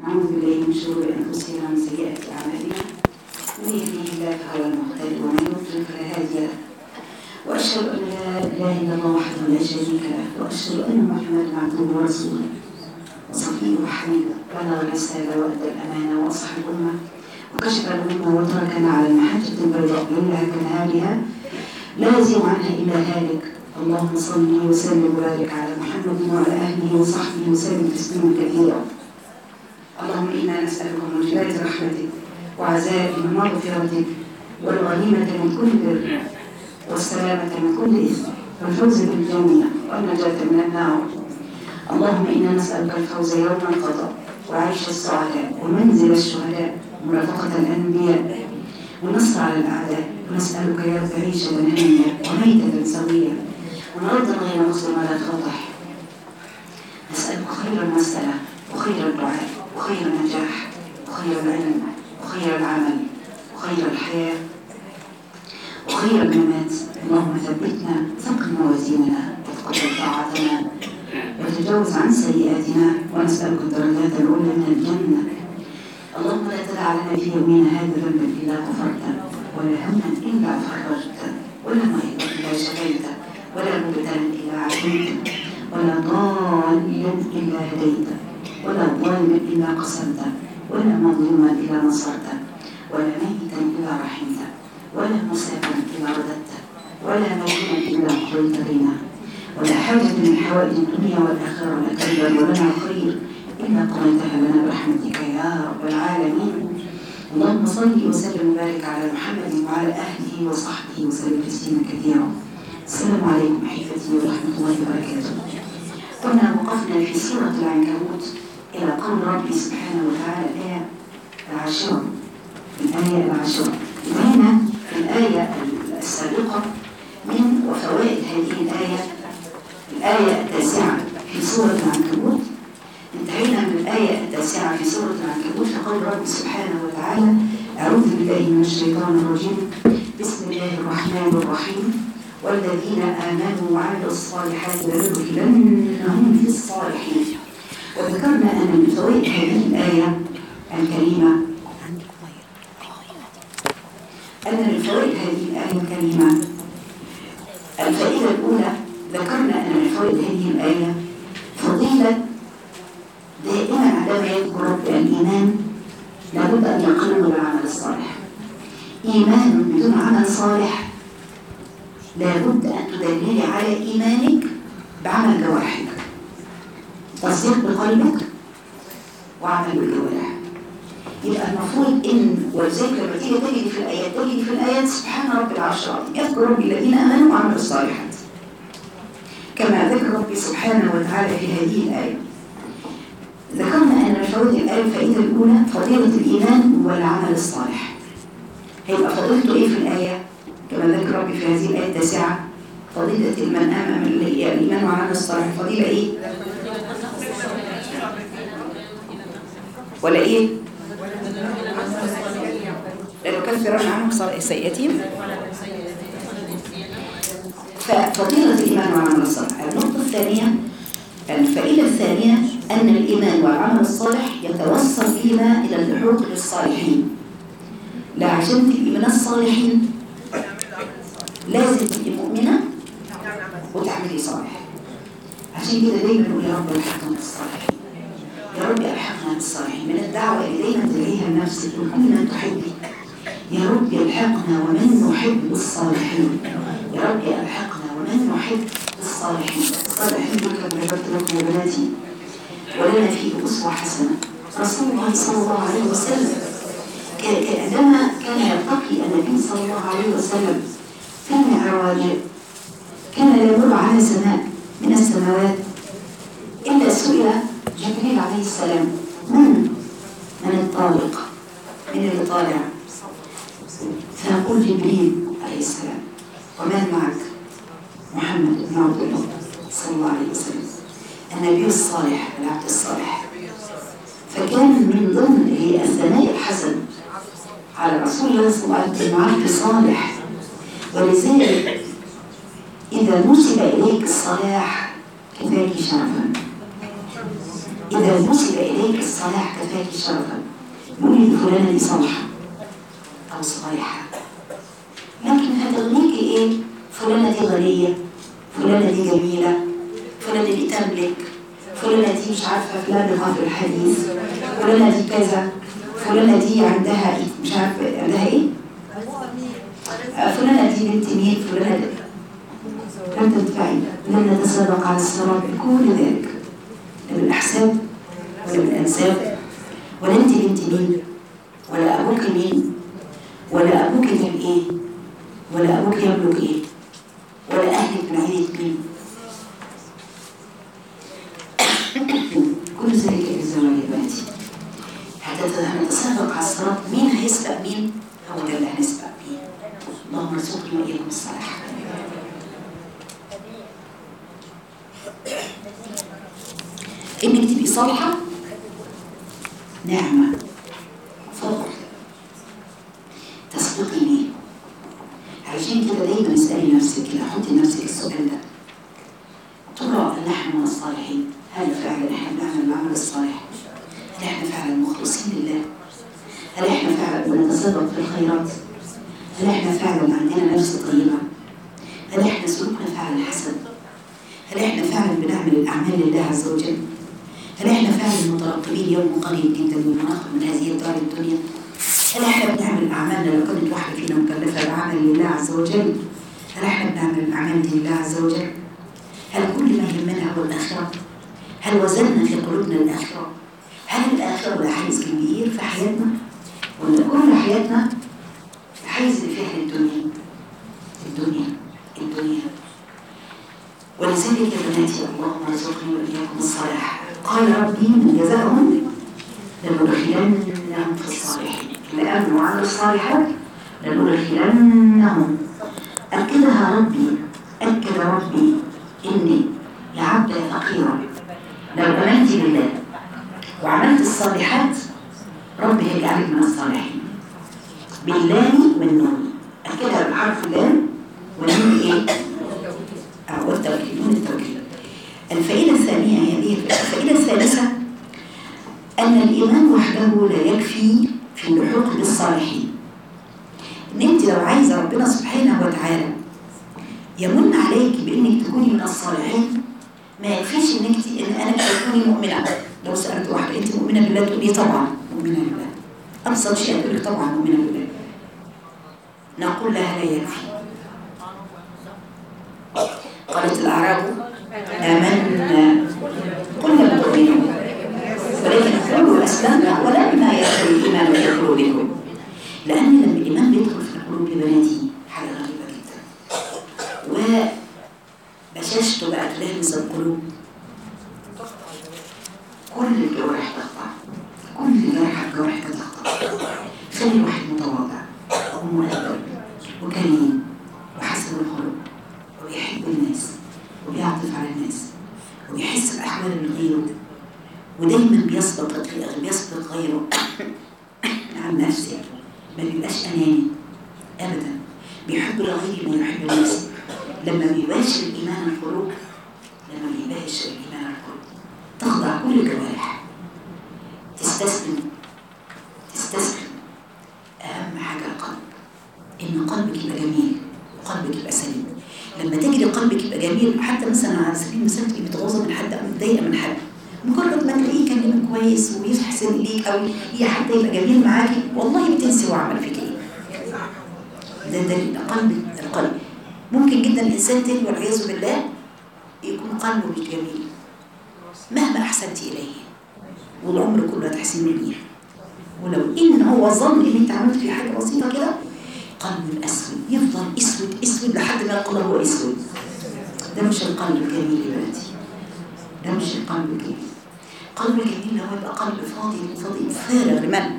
ونعوذ بالله من شرور أنفسنا ومن سيئات أعمالنا من يهديه الله فهو المهتد ومن يضلل فلا هادي له وأشهد أن لا إله إلا الله وحده لا شريك له وأشهد أن محمدا عبده ورسوله وصفيه وحبيبه بلغ الرسالة وأدى الأمانة وأصحى الأمة وكشف الأمة وتركنا على المحجة البيضاء ليلها كنهارها لا يزيغ عنها إلا هالك اللهم صل وسلم وبارك على محمد وعلى آله وصحبه وسلم تسليما كثيرا اللهم إنا نسألك من جلالة رحمتك وعزائم مغفرتك والغنيمة من كل بر والسلامة من كل إثم والفوز بالجنة والنجاة من النار اللهم إنا نسألك الفوز يوم القضاء وعيش السعداء ومنزل الشهداء ومرافقة الأنبياء والنصر على الأعداء ونسألك يا رب عيشة هنية وميتة سوية ونردا غير مسلم ولا تفضح نسألك خير المسألة وخير الدعاء وخير النجاح وخير العلم وخير العمل وخير الحياة وخير الممات اللهم ثبتنا ثقل موازيننا وتقبل طاعتنا وتجاوز عن سيئاتنا ونسألك الدرجات العلى من الجنة اللهم لا تدع لنا في يومنا هذا ذنبا إلا غفرته ولا هما إلا فرجته ولا مريضا إلا شفيته ولا مبتلا إلا عافيته ولا ضالا إلا هديته ولا ظالما إلا قسمته ولا مظلوما إلا نصرته ولا ميتا إلا رحمته ولا مسافرا إلا رددته ولا مجنونا إلا قضيت بنا ولا حاجة من حوائج الدنيا والآخرة لك رضا ولنا خير إلا قضيتها لنا برحمتك يا رب العالمين اللهم صل وسلم وبارك على محمد وعلى أهله وصحبه وسلم تسليما كثيرا السلام عليكم أحبتي ورحمة الله وبركاته كنا وقفنا في سورة العنكبوت إلى قول ربي سبحانه وتعالى الآية العاشرة الآية العاشرة انتهينا في الآية السابقة من وفوائد هذه الآية الآية التاسعة في سورة العنكبوت انتهينا من الآية التاسعة في سورة العنكبوت لقول رب سبحانه وتعالى أعوذ بالله من الشيطان الرجيم بسم الله الرحمن الرحيم والذين آمنوا وعملوا الصالحات لندخلنهم في الصالحين وذكرنا أن من فوائد هذه الآية الكريمة أن من فوائد هذه الآية الكريمة الفائدة الأولى ذكرنا أن من فوائد هذه الآية فضيلة دائما عندما يذكر رب الإيمان لابد أن يقرن بالعمل الصالح إيمان بدون عمل صالح لابد أن تدللي على إيمانك بعمل جوارحك تصديق بقلبك وعمل بالجوارح يبقى المفروض ان ولذلك لما تيجي تجد في الايات تجد في الايات سبحان رب العرش العظيم يذكر ربي الذين امنوا وعملوا الصالحات كما ذكر ربي سبحانه وتعالى في هذه الايه ذكرنا ان من فوائد الايه الفائده الاولى فضيله الايمان والعمل الصالح هيبقى فضيلته ايه في الايه كما ذكر ربي في هذه الايه التاسعه فضيله من امن الايمان وعمل الصالح فضيله ايه ولا ايه لنكفرن عنهم سيئاتهم ففضيلة الإيمان والعمل الصالح النقطة الثانية الفائدة الثانية أن الإيمان والعمل الصالح يتوصل بنا إلى اللحوق للصالحين لا عشان تبقي من الصالحين لازم تبقي مؤمنة وتعملي صالح عشان كده دايما نقول يا رب الحقنا بالصالحين يا رب الحقنا بالصالحين من الدعوة اللي دايما تدعيها لنفسك وكل من تحبي يا رب يلحقنا ومن نحب الصالحين يا رب يلحقنا ومن نحب الصالحين الصالحين دول كما ذكرت لكم يا بناتي ولنا فيه أسوة حسنة رسول الله صلى الله عليه وسلم عندما كان يلتقي النبي صلى الله عليه وسلم في المعراج كان لا يمر على سماء من السماوات إلا سئل جبريل عليه السلام من من الطالق من اللي طالع فيقول جبريل عليه السلام ومن معك محمد بن عبد الله صلى الله عليه وسلم النبي الصالح العبد الصالح فكان من ضمن الثناء الحسن على رسول الله صلى الله عليه وسلم عبد صالح ولذلك إذا نسب إليك الصلاح كذلك شرفا إذا نسب إليك الصلاح كفاك شرفا يقول فلانة دي صالحة أو صالحة لكن هتغنيك إيه فلانة دي غنية فلانة دي جميلة فلانة دي تملك فلانة دي مش عارفة فلان في الحديث فلانة دي كذا فلانة دي عندها إيه مش عارفة عندها إيه فلانة دي بنت مين فلانة دي لم تدفعي لن نتسابق على الصراط كل ذلك لا بالأحساب ولا بالأنساب ولا أنت بنت مين ولا أبوك مين ولا أبوك كان إيه ولا أبوك يملك إيه ولا أهلك من عيلة مين كل ذلك الزواج يا بناتي حتى هنتسابق على الصراط مين هيسبق مين هو ده اللي هنسبق بيه اللهم ارزقنا وإياكم الصلاح انك تبقي صالحه نعمه فضل تسبقي بيه عشان كده دايما اسالي نفسك كده حطي نفسك السؤال ده ترى ان نحن من الصالحين هل فعلا احنا بنعمل العمل الصالح هل احنا فعلا مخلصين لله هل احنا فعلا بنتسابق في الخيرات هل احنا فعلا عندنا نفس طيبه هل احنا سلوكنا فعلا حسن هل احنا فعلا بنعمل الاعمال لله عز وجل هل احنا فعلا مترقبين يوم قريب جدا ونخرج من هذه الدار الدنيا هل احنا بنعمل اعمالنا لو كانت واحده فينا مكلفه بعمل لله عز وجل هل احنا بنعمل الاعمال دي لله عز وجل هل كل ما يهمنا هو الاخره هل وزننا في قلوبنا الاخره هل الاخره لها حيز كبير في حياتنا ولا كل حياتنا الحيز اللي فيها الدنيا الدنيا الدنيا ولذلك يا بناتي اللهم ارزقني واياكم الصلاح قال ربي من جزاهم لندخلنهم في الصالحين اللي امنوا وعملوا الصالحات لندخلنهم اكدها ربي اكد ربي اني يا عبد فقيرا لو امنت بالله وعملت الصالحات ربي هيجعلك من الصالحين باللام والنون اكدها بحرف اللام والنون ايه؟ أو التوكيد نون التوكيد الفائدة الثانية هذه الفائدة الثالثة أن الإيمان وحده لا يكفي في اللحوق بالصالحين إن أنت لو عايزة ربنا سبحانه وتعالى يمن عليك بإنك تكوني من الصالحين ما يكفيش إنك إن أنا تكوني مؤمنة لو سألت واحدة أنت مؤمنة بالله تقولي طبعا مؤمنة بالله أبسط شيء تقول لك طبعا مؤمنة بالله نقول لها لا يكفي قالت الأعراب آمنا قل لم تؤمنوا ولكن قولوا أسلمنا ولما يدخل الإيمان في قلوبكم لأن لما الإيمان بيدخل في قلوب بناتي حاجة غريبة جدا وبشاشته بقى تلامس القلوب كل الجوارح تخضع كل جرحة جوارح تخضع خلي الواحد متواضع ومؤدب وكريم وحسن الخلق وبيحب الناس وبيعطف على الناس وبيحس بأحوال غيره ودايما بيسبق بيسبق غيره عن نفسه ما بيبقاش أناني أبدا بيحب الغير ما يحب نفسه لما بيباشر الإيمان القلوب لما بيباشر الإيمان القلوب تخضع كل الجوارح تستسلم تستسلم أهم حاجة القلب إن قلبك يبقى جميل وقلبك يبقى سليم لما تجري قلبك يبقى جميل حتى مثلا على سبيل المثال تبقي متغاظه من حد او متضايقه من حد مجرد ما تلاقيه يكلمك كويس ويحسن ليك او هي حتى يبقى جميل معاكي والله بتنسي هو عمل فيك ايه ده دليل قلب القلب ممكن جدا الانسان تاني والعياذ بالله يكون قلبه مش جميل مهما احسنت اليه والعمر كله هتحسن ليه ولو ان هو ظن ان انت عملت فيه حاجه بسيطه كده قلب اسود يفضل اسود اسود لحد ما يقول هو اسود ده مش القلب الجميل يا بنتي ده مش القلب الجميل القلب الجميل هو يبقى قلب فاضي فاضي فارغ لمن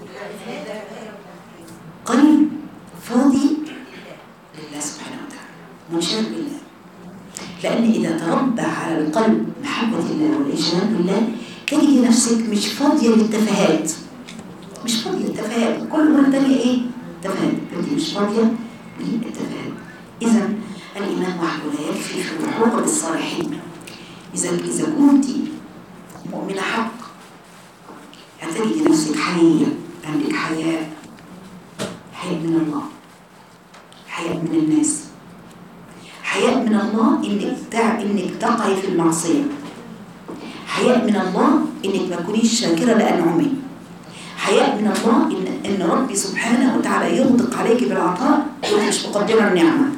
قلب فاضي لله سبحانه وتعالى منشغل بالله لأن إذا تربى على القلب محبة الله والإشغال بالله تجد نفسك مش فاضية للتفاهات مش فاضية للتفاهات كل مرة تانية إيه؟ تفاهات أنت مش فاضية للتفاهات إذا الإيمان وحده لا يكفي في الحقوق بالصالحين إذا إذا كنت مؤمنة حق هتجد نفسك حية عندك حياء حياء من الله حياء من الناس حياء من الله انك تع... انك تقعي في المعصيه حياء من الله انك ما تكونيش شاكره لانعمه حياء من الله ان ان ربي سبحانه وتعالى ينطق عليك بالعطاء وانت مش مقدره النعمه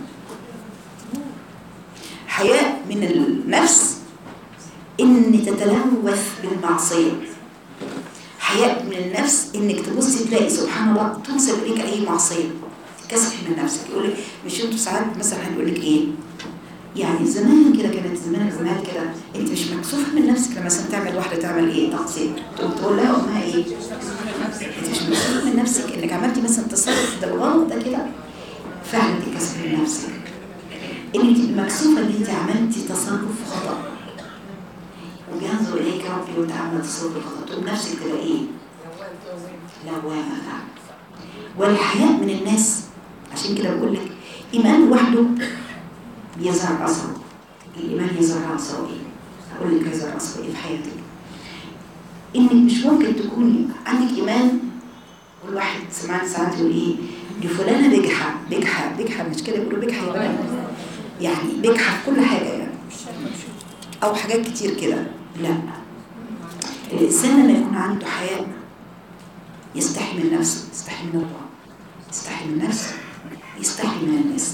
حياء من النفس ان تتلوث بالمعصيه حياء من النفس انك تبصي تلاقي سبحان الله تنسب اليك اي معصيه تكسفي من نفسك يقول لك مش انتوا ساعات مثلا هنقول لك ايه يعني زمان كده كانت زمان زمان كده انت مش مكسوفه من نفسك لما مثلا تعمل واحده تعمل ايه تقصير تقوم تقول لها امها ايه انت مش مكسوفه من نفسك انك عملتي مثلا تصرف ده الغلط ده كده فعلا تكسفي من نفسك ان انت مكسوفه ان انت عملتي تصرف خطا وبينظر اليك ربي وانت عامله تصرف خطا تقوم نفسك تبقى ايه لوامه فعلا والحياء من الناس عشان كده بقول لك ايمان لوحده بيظهر اثره الايمان يظهر اثره ايه هقول لك يظهر اثره ايه في حياتك انك مش ممكن تكوني عندك ايمان والواحد سمعت ساعات يقول ايه دي فلانه بجحه بجحه بجحه مش كده بيقولوا بجحه يا بنات يعني بجحه في كل حاجه يعني او حاجات كتير كده لا الانسان لما يكون عنده حياء يستحي من نفسه يستحي من الله يستحي من نفسه يستحي من الناس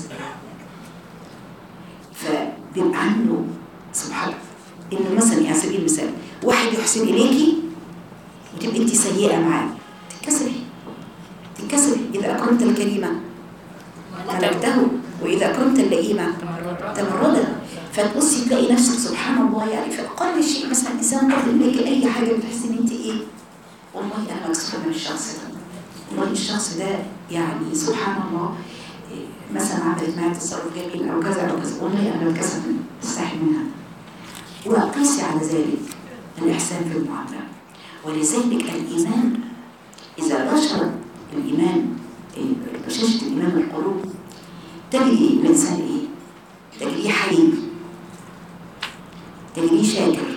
فبيبقى عنده سبحان الله انه مثلا على سبيل المثال واحد يحسن اليكي وتبقى انت سيئه معاه تتكسري تتكسري اذا اكرمت الكريمه ملكته واذا اكرمت اللئيمه تمردا فتبصي تلاقي نفسك سبحان الله يعني في اقل شيء مثلا انسان قدم اليك اي حاجه بتحسي ان انت ايه والله انا مكسوفه من الشخص ده والله الشخص ده يعني سبحان الله مثلا عملت معي تصرف جميل او كذا او كذا والله انا بتكسف استحي منها وقيسي على ذلك الاحسان في المعامله ولذلك الايمان اذا بشر الايمان بشاشه الايمان القلوب تجري الانسان ايه؟ تجريه حليم تجريه شاكر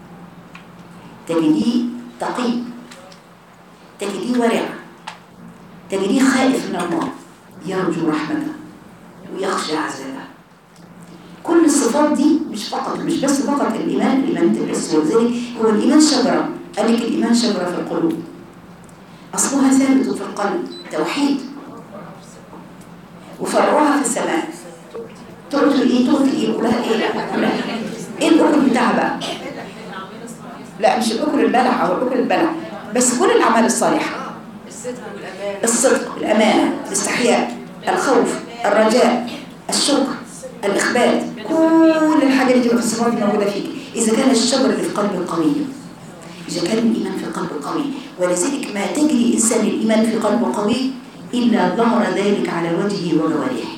تجريه تقي تجريه ورع تجريه خائف من الله يرجو رحمته ويخشى عذابه كل الصفات دي مش فقط مش بس فقط الايمان الايمان بس ولذلك هو الايمان شجره قال لك الايمان شجره في القلوب اصلها ثابت في القلب توحيد وفرعها في السماء تقول ايه تقول ايه يقولها ايه ايه الاكل بتاعها بقى لا مش الاكل البلع او الاكل البلع بس كل الاعمال الصالحه الصدق الامانه الاستحياء الخوف الرجاء الشكر الاخبات كل الحاجات دي في الصفات موجوده فيك اذا كان الشجر اللي في قلبك قوي اذا كان الايمان في قلبك قوي ولذلك ما تجري انسان الايمان في قلبه قوي الا ظهر ذلك على وجهه وجوارحه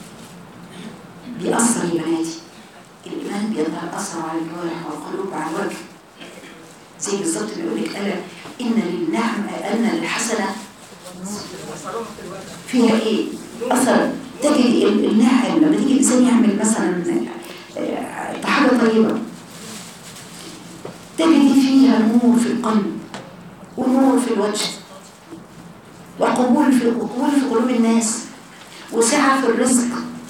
بيأثر يا بناتي الإيمان بيظهر أثر على الجوارح والقلوب على الوجه زي بالظبط ما يقول لك ألا إن للنعم أن الحسنة فيها إيه؟ أثر تجري النعم لما تيجي الإنسان يعمل مثلا حاجة طيبة تجري فيها نور في القلب ونور في الوجه وقبول في قبول في قلوب الناس وسعة في الرزق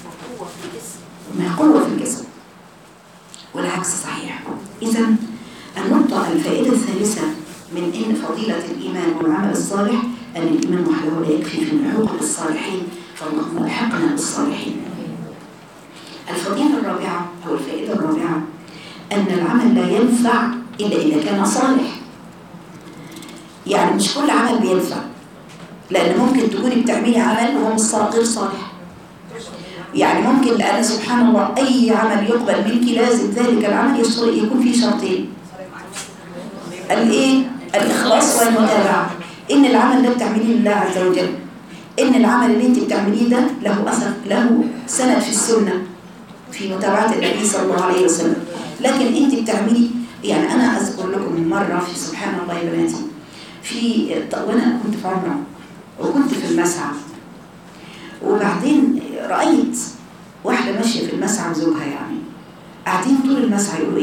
ما قوة في الجسم والعكس صحيح إذا النقطة الفائدة الثالثة من إن فضيلة الإيمان والعمل الصالح أن الإيمان وحده لا يكفي في الحقوق بالصالحين فاللهم الحقنا بالصالحين الفضيلة الرابعة أو الفائدة الرابعة أن العمل لا ينفع إلا إذا كان صالح يعني مش كل عمل بينفع لأن ممكن تكوني بتعملي عمل وهو مش غير صالح يعني ممكن لأن سبحان الله أي عمل يقبل منك لازم ذلك العمل يكون فيه شرطين الإيه؟ الإخلاص والمتابعة إن العمل ده بتعمليه لله عز وجل إن العمل اللي أنت بتعمليه ده له أثر له سند في السنة في متابعة النبي صلى الله عليه وسلم لكن أنت بتعملي يعني أنا أذكر لكم مرة في سبحان الله يا بناتي في وأنا كنت في عمرة وكنت في المسعى وبعدين رأيت واحدة ماشية في المسعى وزوجها يعني قاعدين طول المسعى يقولوا ايه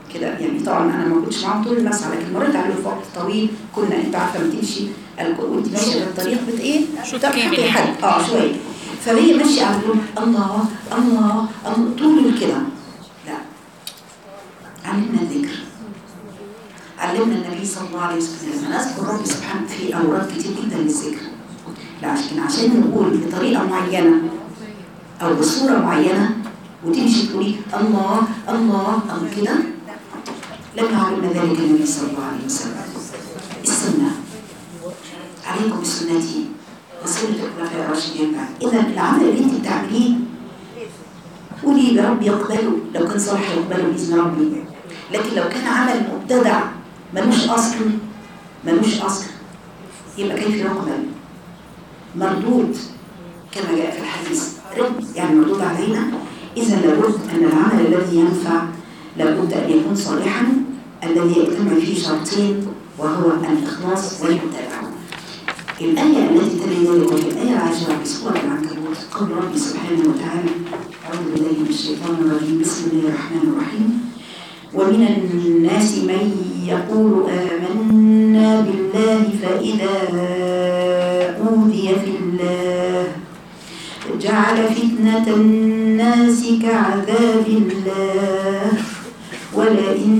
كده يعني طبعا انا ما كنتش معاهم طول المسعى لكن مريت عليهم في وقت طويل كنا انت عارفه لما تمشي الك- وانت ماشيه في الطريق بت ايه؟ شوط بتلحقي كامل. حد اه شويه فهي ماشيه على طول الله الله الله طول كده لا علمنا الذكر علمنا النبي صلى الله عليه وسلم لما نذكر رب سبحانه في اوراد كتير جدا للذكر لكن عشان نقول بطريقه معينه او بصوره معينه وتمشي تقولي الله الله او كده لم يعلمنا ذلك النبي صلى الله عليه وسلم السنه عليكم بسنتي وسنه الخلفاء الراشدين بعد اذا العمل اللي انت بتعمليه قولي يا رب يقبله لو كان صالح يقبله باذن ربي لكن لو كان عمل مبتدع ملوش اصل ملوش اصل يبقى كيف يقبل مردود كما جاء في الحديث رد يعني مردود علينا اذا لابد ان العمل الذي ينفع لابد ان يكون صالحا الذي يجتمع فيه شرطين وهو الاخلاص والمتابعه الآية التي تلي ذلك وهي الآية العاشرة في سورة العنكبوت قول ربي سبحانه وتعالى أعوذ بالله من الشيطان الرجيم بسم الله الرحمن الرحيم ومن الناس من يقول آمنا بالله فإذا أوذي في الله جعل فتنة الناس كعذاب الله ولئن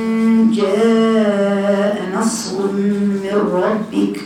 جاء نصر من ربك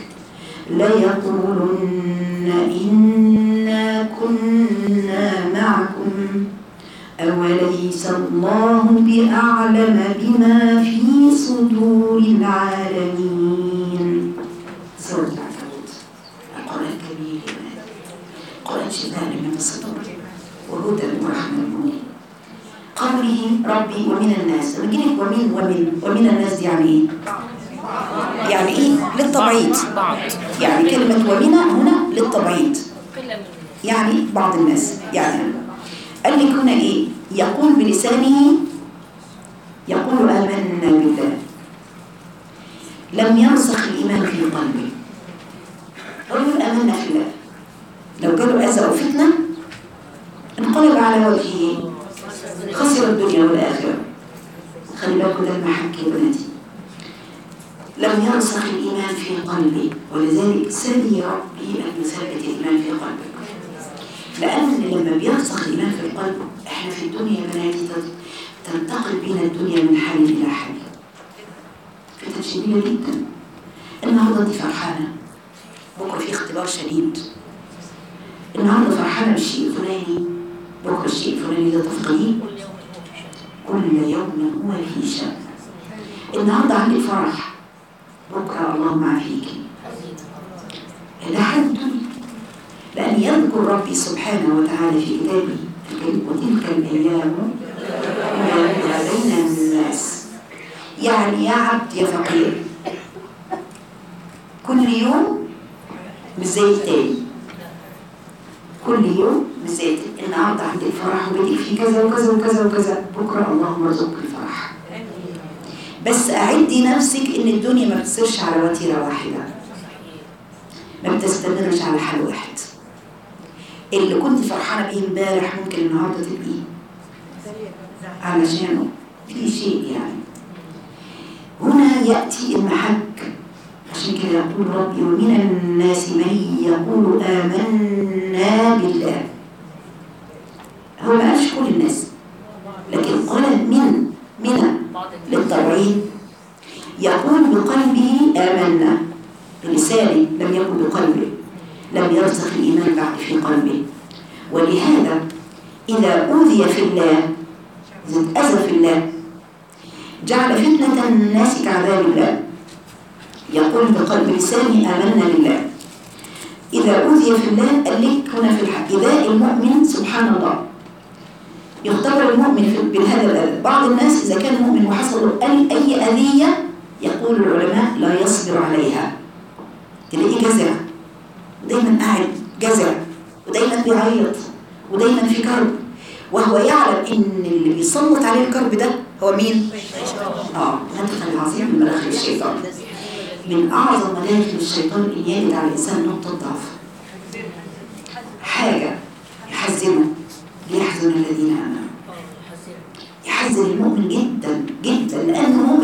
ليقولن إنا كنا معكم أوليس الله بأعلم بما في صدور العالمين سورة العنكبوت القرآن كبير يا بنات القرآن شفاء لمن في الصدور وهدى ورحمة للمؤمنين قوله ربي ومن الناس لما جينا ومن ومن ومن الناس دي يعني ايه؟ يعني ايه؟ للتبعيض بعض يعني كلمة ومن هنا للتبعيض قلة من يعني بعض الناس يعني قال لك هنا ايه يقول بلسانه يقول آمنا بالله لم يرسخ الإيمان في قلبه هو يقول آمنا في الله لو جاله أذى أو فتنة انقلب على وجهه خسر الدنيا والآخرة خلي بالكم ده المحك يا بناتي لم يرسخ الإيمان في قلبي ولذلك سلي ربي أن يثبت الإيمان في قلبك لأن لما بيرسخ الإيمان في القلب إحنا في الدنيا يا بناتي تت- تنتقل بنا الدنيا من حال إلى حال فتنة شديدة جدا النهاردة دي فرحانة بكرة في اختبار شديد النهاردة فرحانة بالشيء الفلاني بكرة الشيء الفلاني ده تفضليه كل يوم هو في شأن النهاردة عندك فرح بكرة اللهم عافيك ده حال الدنيا لأن يذكر ربي سبحانه وتعالى في كتابه الكريم وتلك الأيام نداولها بين الناس يعني يا عبد يا فقير كل يوم مش زي التاني كل يوم مش زي التاني النهارده عندك فرح وبدي في كذا وكذا وكذا وكذا بكره اللهم ارزقك الفرح بس أعدي نفسك إن الدنيا ما بتصيرش على وتيرة واحدة ما بتستمرش على حال واحد اللي كنت فرحانة بيه امبارح ممكن النهاردة تبقي علشانه في شيء يعني هنا يأتي المحك عشان كده يقول ربي ومن الناس من يقول آمنا بالله هو ما قالش كل الناس لكن قال من من بعض الناس للتبعيد يقول بقلبه آمنا بلسانه لم يكن بقلبه لم يرسخ الإيمان بعد في قلبه ولهذا إذا أوذي في الله إذا اتأذى في الله جعل فتنة الناس كعذاب الله يقول بقلب لسانه آمنا بالله إذا أوذي في الله قال لك هنا في الحق إذا المؤمن سبحان الله يختبر المؤمن في- بهذا الأذى بعض الناس إذا كان مؤمن وحصل له أي أي أذية يقول العلماء لا يصبر عليها تلاقيه جزع ودايما قاعد جزع ودايما بيعيط ودايما في كرب وهو يعلم ان اللي بيسلط عليه الكرب ده هو مين؟ اه مدخل عظيم من مداخل الشيطان من اعظم مداخل الشيطان ان يجد على الانسان نقطه ضعف حاجه يحزنه ليحزن الذين امنوا يحزن المؤمن جدا جدا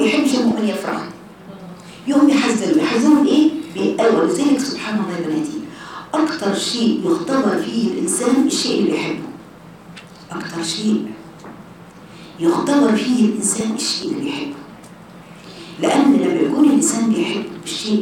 يحبش المؤمن يفرح يوم يحزن يحزنوا بايه؟ بأيوة ولذلك سبحان الله يا بناتي أكتر شيء يختبر فيه الإنسان الشيء اللي بيحبه أكتر شيء يختبر فيه الإنسان الشيء اللي بيحبه لأن لما يكون الإنسان بيحب الشيء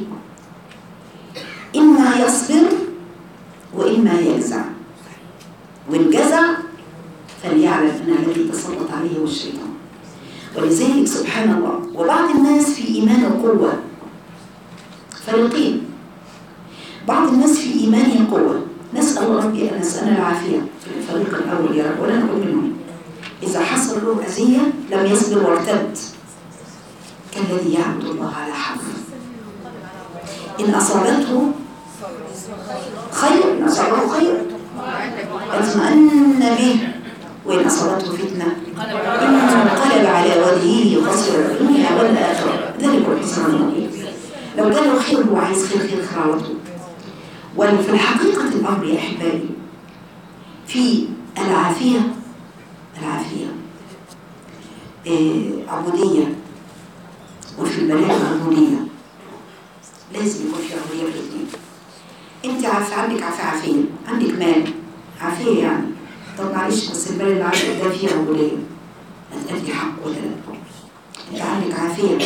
إما يصبر وإما يجزع وإن جزع فليعلم أن الذي تسلط عليه هو الشيطان ولذلك سبحان الله وبعض الناس في إيمان قوة فريقين بعض الناس في إيمانهم قوة نسأل ربي أن نسأل العافية في الفريق الأول يا رب ولا نكون منهم إذا حصل له أذية لم يصبر وارتد كالذي يعبد الله على حرف إن أصابته خير إن أصابه خير اطمأن به وإن أصابته فتنة انقلب على وجهه خسر الدنيا والآخرة ذلك هو الخسران المبين لو جاله خير هو عايز خير خير خير على طول وفي الحقيقة الأمر يا أحبائي في العافية العافية إيه عبودية وفي البلاء عبودية لازم يكون في عبودية في الاثنين انت عارفة عندك عافية عافية عندك مال عافية يعني طب معلش بس المال اللي عندك ده فيه عبودية هتأدي حق ولا لا انت عندك عافية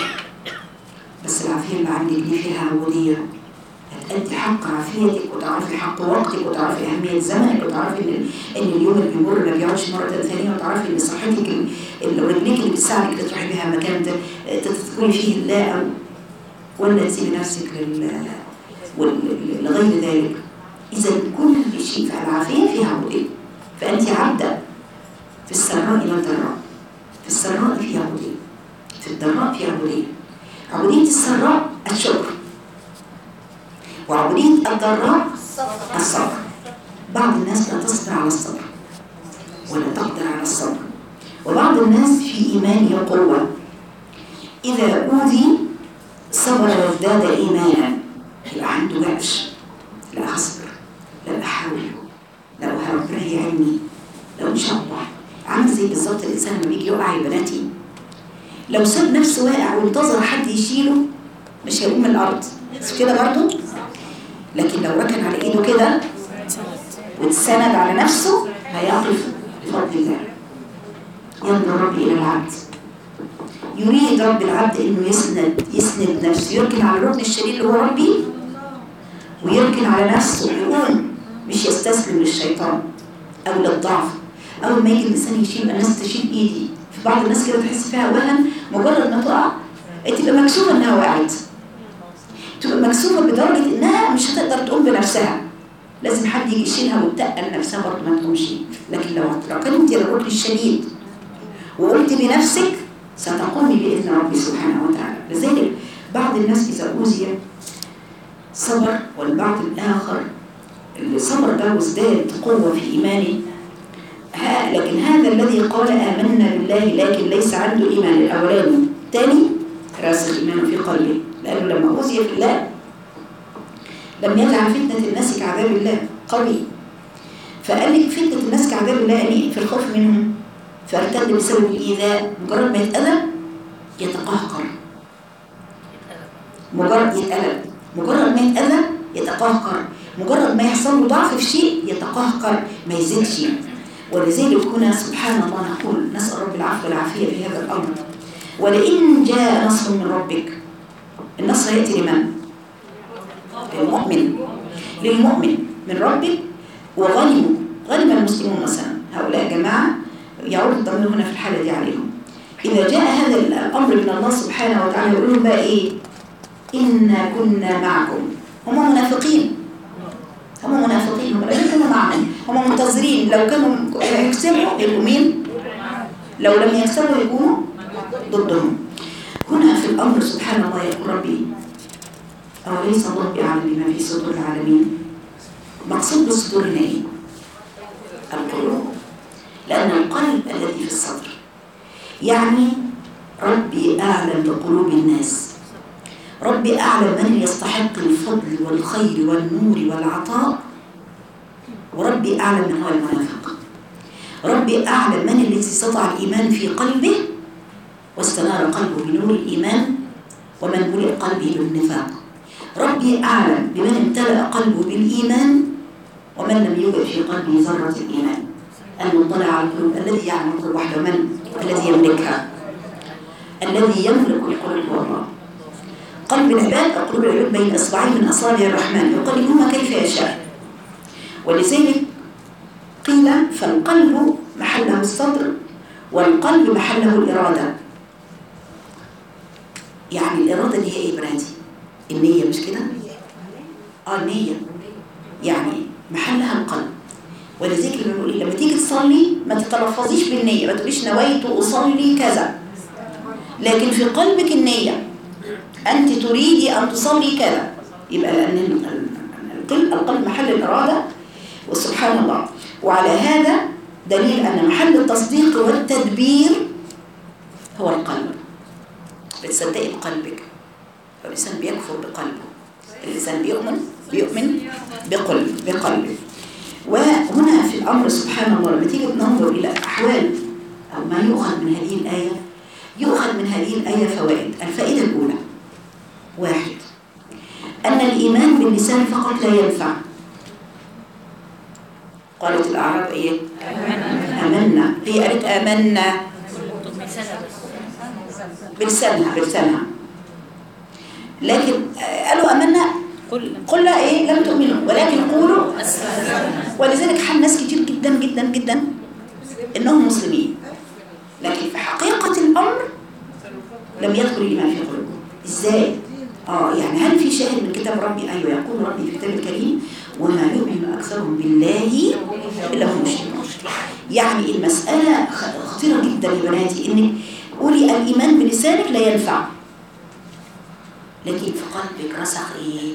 بس العافية اللي عندك دي فيها عبودية هتأدي حق عافيتك وتعرفي حق وقتك وتعرفي أهمية زمنك وتعرفي إن إن اليوم اللي بيمر ما بيقعدش مرة ثانية وتعرفي إن صحتك اللي رجليك اللي بتساعدك تروحي بيها مكان تذكري فيه الله أو ولا تسيبي نفسك لل وال- لغير ذلك إذا كل شيء في العافية فيها عبودية فأنت عبدة في السراء والضراء في السراء فيها عبودية في الضراء فيها عبودية عبودية السراء الشكر وعبودية الضراء الصبر بعض الناس لا تصبر على الصبر ولا تقدر على الصبر وبعض الناس في إيمانه قوة إذا أوذي صبر وازداد إيمانا يبقى عنده جأش لا أصبر لا أحاول لا ربنا يعيني لو إن شاء الله عامل زي بالظبط الإنسان لما بيجي يقع يا بناتي لو ساب نفسه واقع وانتظر حد يشيله مش هيقوم من الأرض مش كده برضه؟ لكن لو ركن على إيده كده واتسند على نفسه هيقف بفضل الله ينظر ربي إلى العبد يريد رب العبد انه يسند يسند نفسه يركن على الركن الشديد اللي هو ربي ويركن على نفسه ويقوم مش يستسلم للشيطان او للضعف اول ما يجي الانسان يشيل الناس تشيل ايدي في بعض الناس كده تحس فيها وهن مجرد ما تقع تبقى مكسوفه انها وقعت تبقى مكسوفه بدرجه انها مش هتقدر تقوم بنفسها لازم حد يجي يشيلها وتقل نفسها برضه ما تقومش لكن لو لو كنت الركن الشديد وقلت بنفسك ستقومي بإذن ربي سبحانه وتعالى لذلك بعض الناس إذا أوذي صبر والبعض الآخر اللي صبر ده وازداد قوة في إيمانه ها لكن هذا الذي قال آمنا بالله لكن ليس عنده إيمان الأولاني الثاني راسخ إيمانه في قلبه لأنه لما أوذي في الله لم يجعل فتنة الناس كعذاب الله قوي فقال لك فتنة الناس كعذاب الله يعني في الخوف منهم فارتد بسبب الإيذاء مجرد ما يتأذى يتقهقر مجرد يتألم مجرد ما يتأذى يتقهقر مجرد ما يحصل له ضعف في شيء يتقهقر ما يزيدش ولذلك هنا سبحان الله نقول نسأل رب العفو والعافية في هذا الأمر ولئن جاء نصر من ربك النصر يأتي لمن؟ للمؤمن للمؤمن من ربك وغنموا غنم المسلمون مثلا هؤلاء جماعة يعود الضمير هنا في الحالة دي عليهم إذا جاء هذا الأمر من الله سبحانه وتعالى يقول لهم بقى إيه إنا كنا معكم هم منافقين هم منافقين هم لم يكونوا معهم هم منتظرين لو كانوا يكسبوا يبقوا مين لو لم يكسبوا يكونوا ضدهم هنا في الأمر سبحان الله يقول ربي أوليس الله بأعلم بما في صدور العالمين مقصود بالصدور هنا إيه القلوب لأن القلب الذي في الصدر يعني ربي أعلم بقلوب الناس ربي أعلم من يستحق الفضل والخير والنور والعطاء وربي أعلم من هو المنافق ربي أعلم من الذي استطاع الإيمان في قلبه واستنار قلبه بنور الإيمان ومن ملئ قلبه بالنفاق ربي أعلم بمن امتلأ قلبه بالإيمان ومن لم يوجد في قلبه ذرة الإيمان المطلع على القلوب الذي يعلم القلوب وحده من الذي يملكها الذي يملك القلوب هو الله قلب العباد أو قلوب العباد بين إصبعين من أصابع الرحمن يقلبهما كيف يشاء ولذلك قيل فالقلب محله الصدر والقلب محله الإرادة يعني الإرادة دي هي إيه بناتي؟ النية مش كده؟ آه النية يعني محلها القلب ولذلك لما نقول لما تيجي تصلي ما تتلفظيش بالنية ما تقوليش نويت أصلي كذا لكن في قلبك النية أنت تريدي أن تصلي كذا يبقى لأن القلب, القلب محل الإرادة وسبحان الله وعلى هذا دليل أن محل التصديق والتدبير هو القلب بتصدقي بقلبك فالإنسان بيكفر بقلبه الإنسان بيؤمن بيؤمن بقلب بقلبه وهنا في الأمر سبحان الله لما تيجي ننظر إلى أحوال أو ما يؤخذ من هذه الآية يؤخذ من هذه الآية فوائد الفائدة الأولى واحد أن الإيمان باللسان فقط لا ينفع قالت الأعراب إيه آمنا هي قالت آمنا بلسانها بلسانها لكن قالوا آمنا قل لا إيه لم تؤمنوا ولكن قولوا ولذلك حال ناس كتير جدا جدا جدا إنهم مسلمين لكن في حقيقة الأمر لم يدخل الإيمان في قلوبهم إزاي؟ آه يعني هل في شاهد من كتاب ربي أيوة يقول ربي في كتاب الكريم وما يؤمن أكثرهم بالله إلا هم مشركون يعني المسألة خطيرة جدا يا بناتي إنك قولي الإيمان بلسانك لا ينفع لكن في قلبك رسخ إيه؟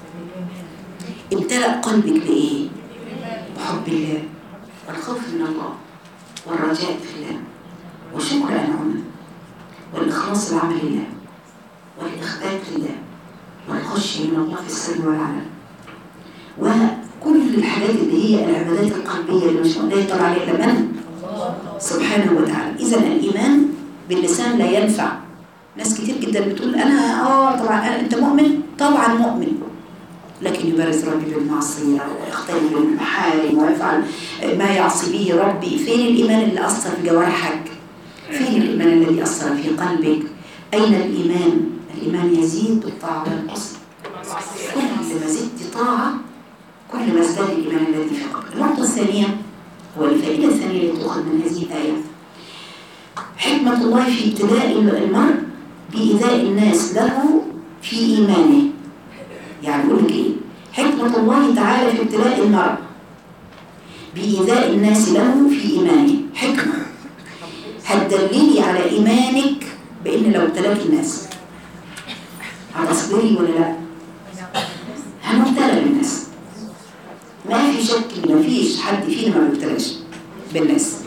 امتلأ قلبك بإيه؟ بحب الله والخوف من الله والرجاء في الله وشكر أنعمه والإخلاص العمل لله والإخبات لله والخشية من الله في السر والعلن وكل الحاجات اللي هي العبادات القلبية اللي مش لا يطلع عليها إلا من سبحانه وتعالى إذا الإيمان باللسان لا ينفع ناس كتير جدا بتقول أنا آه طبعا أنا أنت مؤمن طبعا مؤمن لكن يبارز ربي بالمعصية ويختلف بالمحارم ويفعل ما يعصي به ربي فين الإيمان اللي أثر في جوارحك فين الإيمان الذي أثر في قلبك أين الإيمان الإيمان يزيد بالطاعة وينقص كل ما زدت طاعة كل ما ازداد الإيمان الذي في قلبك النقطة الثانية هو الفائدة الثانية التي تؤخذ من هذه الآية حكمة الله في ابتلاء المرء بإيذاء الناس له في إيمانه يعني يقول لك إيه حكمة الله تعالى في ابتلاء المرء بإيذاء الناس له في إيمانه حكمة هتدللي على إيمانك بإن لو ابتلاك الناس هتصبري ولا لا هنبتلى بالناس ما في شك ما فيش حد فينا ما بيبتلاش بالناس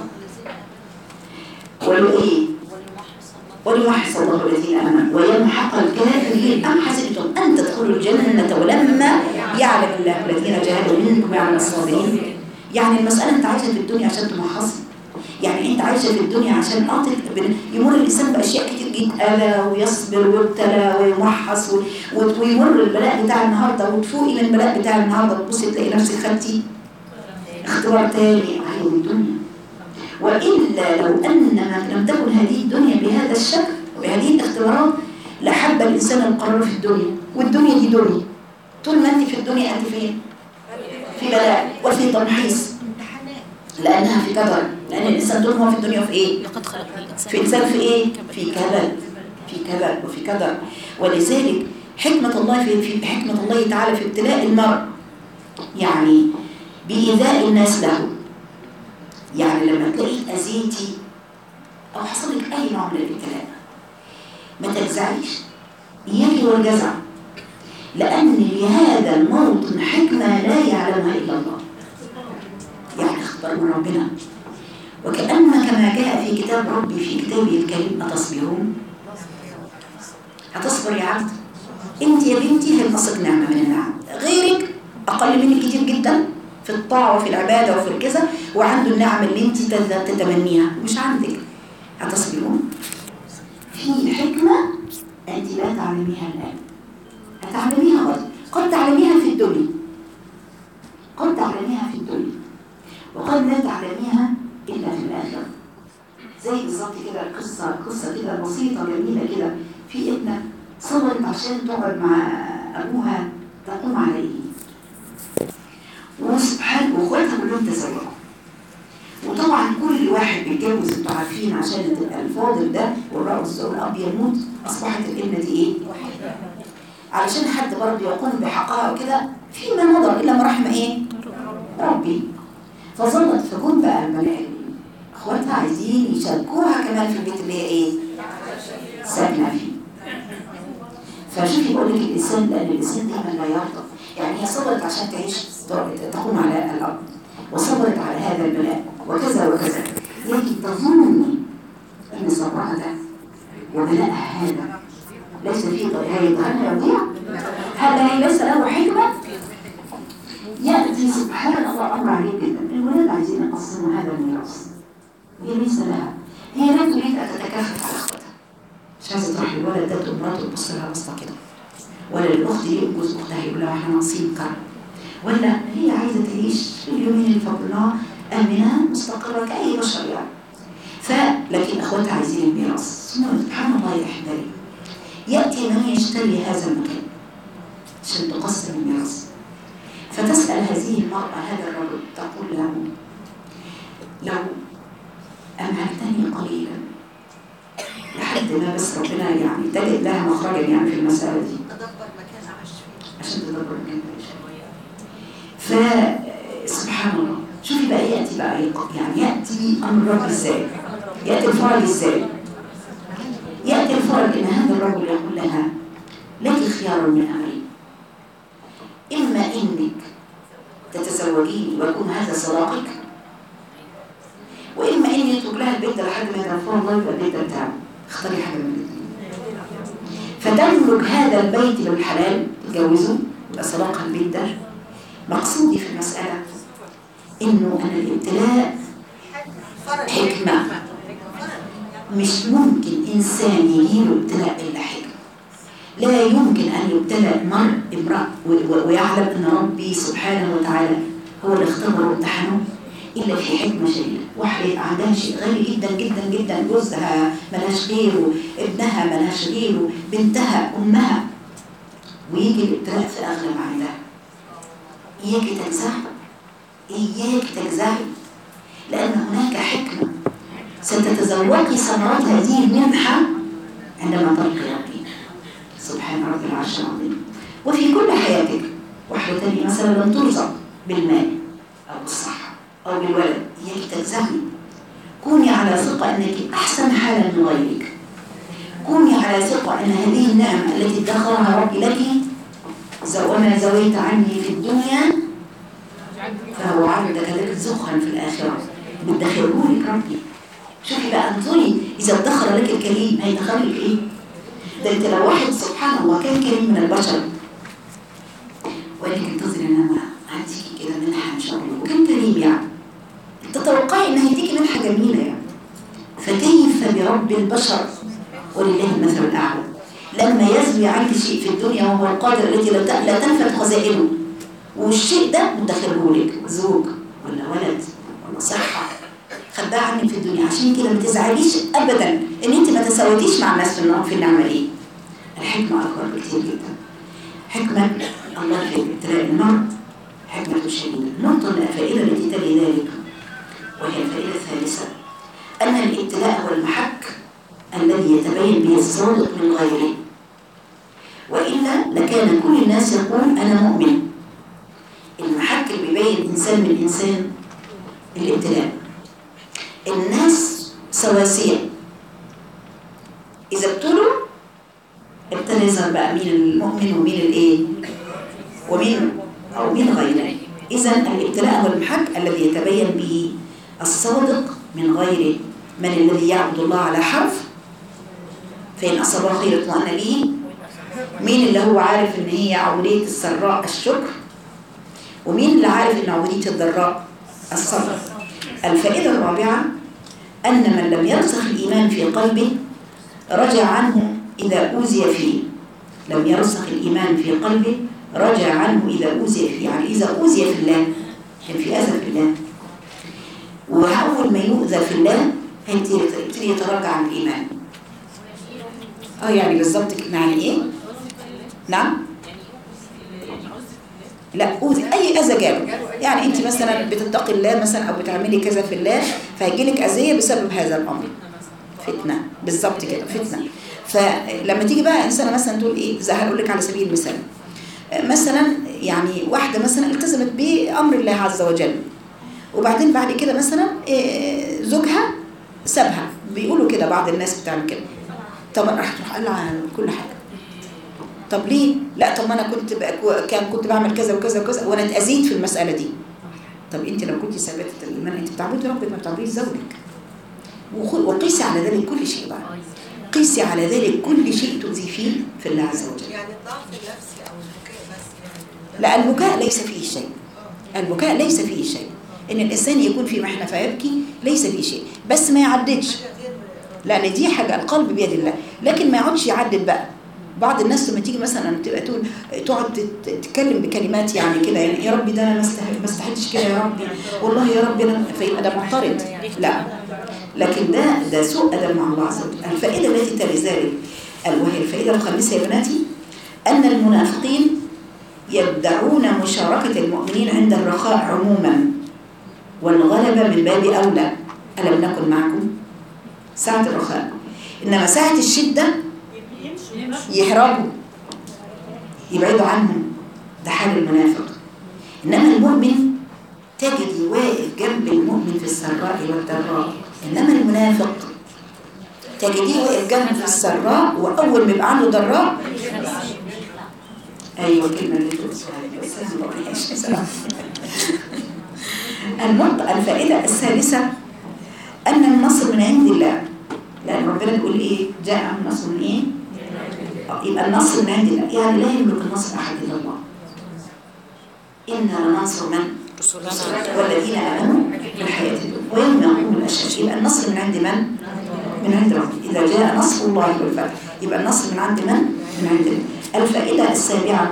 ولإيه وليمحص الله الذين امنوا ويمحق الكافرين ام حسبتم ان تدخلوا الجنه ولما يعلم الله الذين جاهدوا منكم ويعلم الصابرين يعني المساله انت عايشه في الدنيا عشان تمحصي يعني انت عايشه في الدنيا عشان قاطع يمر الانسان باشياء كتير جدا اذى ويصبر ويبتلى ويمحص ويمر البلاء بتاع النهارده وتفوقي من البلاء بتاع النهارده تبصي تلاقي نفسك خدتي اختبار تاني على الدنيا وإلا لو أن لم تكن هذه الدنيا بهذا الشكل وبهذه الاختبارات لحب الإنسان القرار في الدنيا والدنيا دي دنيا طول ما أنت في الدنيا أنت فين؟ في بلاء وفي تمحيص لأنها في كدر لأن الإنسان طول ما هو في الدنيا في إيه؟ لقد خلقنا الإنسان في إنسان في إيه؟ في كبد في كبد وفي كدر ولذلك حكمة الله في, في حكمة الله تعالى في ابتلاء المرء يعني بإيذاء الناس له يعني لما تلاقي أذيتي أو حصل لك أي نوع من الابتلاء ما تجزعيش إياك والجزع لأن لهذا الموطن حكمة لا يعلمها إلا الله يعني اختبار من ربنا وكأن كما جاء في كتاب ربي في كتابه الكريم أتصبرون هتصبر يا عبد انت يا بنتي هينقصك نعمة من النعم غيرك أقل منك كتير جدا في الطاعة وفي العبادة وفي الكذا وعنده النعم اللي انت تتمنيها مش عندك هتصبرون في حكمة أنت لا تعلميها الآن هتعلميها غدا قد تعلميها في الدنيا قد تعلميها في الدنيا وقد لا تعلميها إلا في الآخرة زي بالظبط كده القصة قصة كده بسيطة جميلة كده في ابنة صبرت عشان تقعد مع أبوها تقوم عليه وسبحان واخواتها كلهم تزوجوا وطبعا كل واحد بيتجوز انتوا عارفين عشان تبقى الفاضل ده والرأس والأب يموت أصبحت الابنة دي إيه؟ علشان حد برضه يقوم بحقها وكده فيما نظر إلا ما رحم إيه؟ ربي فظلت فجم بقى الملائكة اخواتها عايزين يشاركوها كمان في البيت اللي هي ايه؟ ساكنه فيه. فشوفي بقول لك الانسان لان الانسان دايما لا يرضى، يعني هي صبرت عشان تعيش تقوم على الارض وصبرت على هذا البلاء وكذا وكذا، لكن تظن ان صبرها ده وبلاءها هذا ليس فيه هيظهرها يضيع؟ هل ليس له حكمه؟ يأتي سبحان الله أمر عجيب جدا الولاد عايزين يقسموا هذا الميراث هي ليس لها هي لا تريد أن تتكافئ على أخوتها مش عايزة تروح للولد ده تقوم مراته تبص لها بصة كده ولا للأخت دي جوز أختها يقول لها إحنا ناقصين كرم ولا هي عايزة تعيش في اليومين اللي فضلناه آمنة مستقرة كأي بشر يعني فلكن أخواتها عايزين الميراث ثم سبحان الله يا أحبابي يأتي من يشتري هذا المكان عشان تقسم الميراث فتسأل هذه المرأة هذا الرجل تقول له لو أمهلتني قليلا لحد ما بس ربنا يعني تجد لها مخرجا يعني في المسألة دي تدبر مكان عاش فيه عشان تدبر مكان فسبحان الله شوفي بقى يأتي بقى يعني يأتي أمر الرب إزاي يأتي الفرج إزاي يأتي الفرج إن هذا الرجل يقول لها لك خيار من أمري إما إنك تتزوجيني ويكون هذا صداقك وإما إني يترك لها البيت ده لحد ما يتوفى الله يبقى البيت ده بتاعه اختاري حاجة من الاثنين فتملك هذا البيت بالحلال تتجوزه يبقى صداقة البيت ده مقصودي في المسألة إنه أن الابتلاء فرج حكمة مش ممكن إنسان يجيله ابتلاء إلا حكمة لا يمكن أن يبتلى المرء امرأة و- و- ويعلم أن ربي سبحانه وتعالى هو اللي اختبره وامتحنه إلا في حكمة شديدة واحدة يبقى عندها شيء غالي جدا جدا جدا جوزها ملهاش غيره ابنها ملهاش غيره بنتها أمها ويجي الابتلاء في أغلى ما عندها إياك تجزعي إياك تجزعي لأن هناك حكمة ستتذوقي ثمرات هذه المنحة عندما تلقي ربي سبحان رب العرش العظيم وفي كل حياتك واحدة تانية مثلا لم ترزق بالمال أو بالصحة أو بالولد إياك تجزعي كوني على ثقة أنك أحسن حالا من غيرك كوني على ثقة أن هذه النعمة التي ادخرها ربي لك زو- وما زويت عني في الدنيا فهو عبدك لك زخرا في الآخرة بتدخله لك ربي شوفي بقى انظري إذا ادخر لك الكريم هيدخر لك إيه؟ ده انت لو واحد سبحان الله كان كريم من البشر وقال لك انتظري انا ما هديكي كده منحه ان شاء الله وكان كريم يعني تتوقعي ان هيديكي منحه جميله يعني فكيف برب البشر ولله المثل الاعلى لما يزوي عنك شيء في الدنيا وهو القادر التي لا ت- لا تنفذ خزائنه والشيء ده مدخله لك زوج ولا ولد ولا صحه خباها عنك في الدنيا عشان كده ما تزعليش ابدا ان انت ما تساويتيش مع الناس في النعم في النعمه دي الحكمه اكبر بكتير جدا حكمه الله في ابتلاء المرء حكمه شديده النقطه الفائده التي تلي ذلك وهي الفائده الثالثه ان الابتلاء هو المحك الذي يتبين به الصادق من غيره والا لكان كل الناس يقول انا مؤمن المحك اللي بيبين انسان من انسان الابتلاء الناس سواسية إذا ابتلوا ابتدى يظهر بقى مين المؤمن ومين الايه ومين أو مين غيره إذا الابتلاء هو المحك الذي يتبين به الصادق من غيره من الذي يعبد الله على حرف فإن أصابه خير اطمأن به مين اللي هو عارف إن هي عبودية السراء الشكر ومين اللي عارف إن عبودية الضراء الصبر الفائدة الرابعة أن من لم يرسخ الإيمان في قلبه رجع عنه إذا أوذي فيه لم يرسخ الإيمان في قلبه رجع عنه إذا أوذي فيه يعني إذا أوذي في الله كان في أذى في الله وأول ما يؤذى في الله هيبتدي يتراجع عن الإيمان اه يعني بالظبط كده. يعني ايه نعم لا أوذي أي أذى جاله يعني أنت مثلا بتتقي الله مثلا أو بتعملي كذا في الله فهيجيلك أذية بسبب هذا الأمر فتنة بالظبط كده فتنة فلما تيجي بقى إنسانة مثلا تقول إيه زي هقول لك على سبيل المثال مثلا يعني واحدة مثلا التزمت بأمر الله عز وجل وبعدين بعد كده مثلا إيه، زوجها سابها بيقولوا كده بعض الناس بتعمل كده طب راح تروح قال عن كل حاجة طب ليه؟ لا طب ما انا كنت بقى كان كنت بعمل كذا وكذا وكذا وانا اتاذيت في المساله دي. طب انت لو كنت ثابته الايمان انت بتعبدي ربك ما بتعبديش زوجك. وخ- وقيسي على ذلك كل شيء بقى. قيسي على ذلك كل شيء تؤذي فيه في الله عز وجل. يعني الضعف النفسي او البكاء بس يعني لا البكاء ليس فيه شيء. البكاء ليس فيه شيء. ان الانسان يكون في محنه فيبكي ليس فيه شيء، بس ما يعددش. حاجه غير لان دي حاجه القلب بيد الله لكن ما يقعدش يعدد بقى بعض الناس لما تيجي مثلا تبقى تقول تقعد تت- تتكلم بكلمات يعني كده يعني يا ربي ده انا ما استحق- ما استحقش كده يا ربي والله يا ربي انا فيبقى ده معترض لا لكن ده ده سوء ادب مع الله عز وجل الفائده التي تلي ذلك ال- وهي الفائده الخامسه يا بناتي ان المنافقين يدعون مشاركه المؤمنين عند الرخاء عموما والغلبه من باب اولى الم نكن معكم ساعة الرخاء إنما ساعة الشدة يهربوا يبعدوا عنهم ده حال المنافق إنما المؤمن تجد واقف جنب المؤمن في السراء والضراء إنما المنافق تجديه واقف جنبه في السراء وأول ما يبقى عنده ضراء أيوة الكلمة اللي تقولها بس أنا ما بقولهاش بصراحة. النقطة الفائدة الثالثة أن النصر من عند الله لأن ربنا بيقول إيه جاء النصر من إيه آه، يبقى النصر من عند الله يعني لا يملك النصر أحد إلا الله إنا لننصر من والذين آمنوا في الحياة الدنيا ويوم يقوم الأشهاد يبقى النصر من عند من من عند ربي إذا جاء نصر الله والفتح يبقى النصر من عند من من عند الله الفائدة السابعة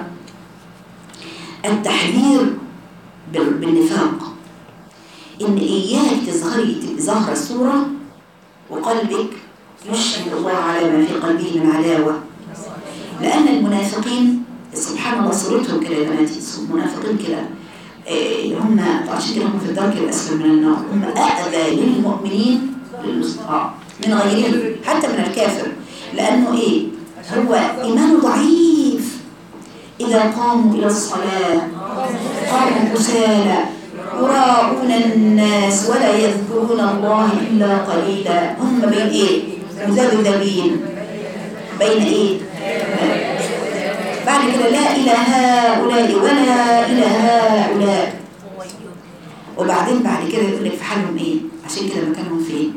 التحذير بال- بالنفاق إن إياك تظهري تبقي ظاهرة الصورة وقلبك يشهد الله على ما في قلبه من عداوة لأن المنافقين سبحان الله صورتهم كده يا بناتي المنافقين كده إيه، هم عشان كده هم في الدرك الأسفل من النار هم أأذى للمؤمنين للمصطفى من غيرهم حتى من الكافر لأنه إيه هو إيمانه ضعيف إذا قاموا إلى الصلاة قاموا كسالى يراءون الناس ولا يذكرون الله إلا قليلا هم بين إيه مذبذبين بين إيه بعد كده لا إلى هؤلاء ولا إلى هؤلاء وبعدين بعد كده يقول لك في حالهم إيه عشان كده مكانهم فين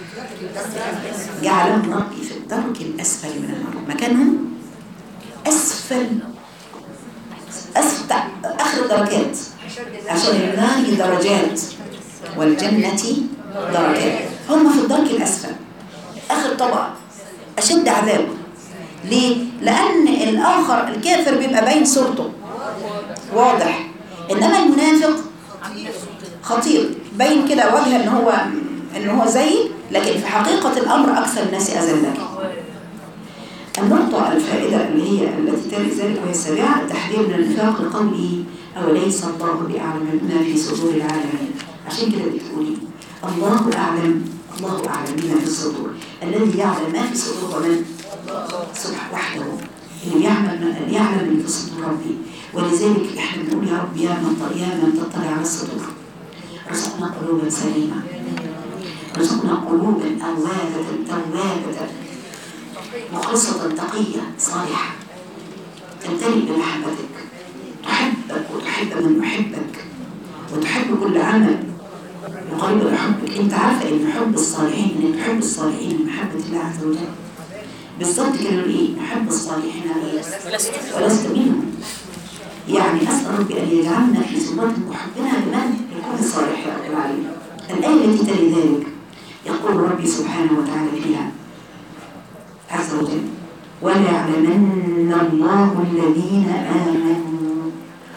جعلهم ربي في الدرك الأسفل من النار مكانهم أسفل أسفل آخر الدرجات عشان النار درجات والجنة درجات هم في الدرك الأسفل آخر طبقة أشد عذاب ليه؟ لأن الآخر الكافر بيبقى باين صورته واضح إنما المنافق خطير باين كده وجه إن هو إن هو زي لكن في حقيقة الأمر أكثر الناس أذى لك النقطة الفائدة اللي هي التي تلي ذلك وهي السابعة التحذير من النفاق لقوله أوليس الله بأعلم بما في صدور العالمين عشان كده بتقولي الله أعلم الله أعلم بما في الصدور الذي يعلم ما في صدور من سبحانه وحده اللي يعمل من يعلم اللي في صدور ربي ولذلك احنا بنقول يا رب يا من ط- يا من تطلع على الصدور رزقنا قلوبا سليمة رزقنا قلوبا أوابة توابة مخلصة تقية صالحة تمتلئ بمحبتك تحبك وتحب من يحبك وتحب كل عمل يقرب إلى حبك انت عارفة ان حب الصالحين ان تحب الصالحين من محبة الله عز وجل بالظبط كده نقول ايه نحب الصالحين ايه ولست منهم يعني اسال ربي ان يجعلنا في صفات محبنا لمن يكون صالح يا رب العالمين الايه التي تلي ذلك يقول ربي سبحانه وتعالى فيها عز وجل وليعلمن الله الذين آمنوا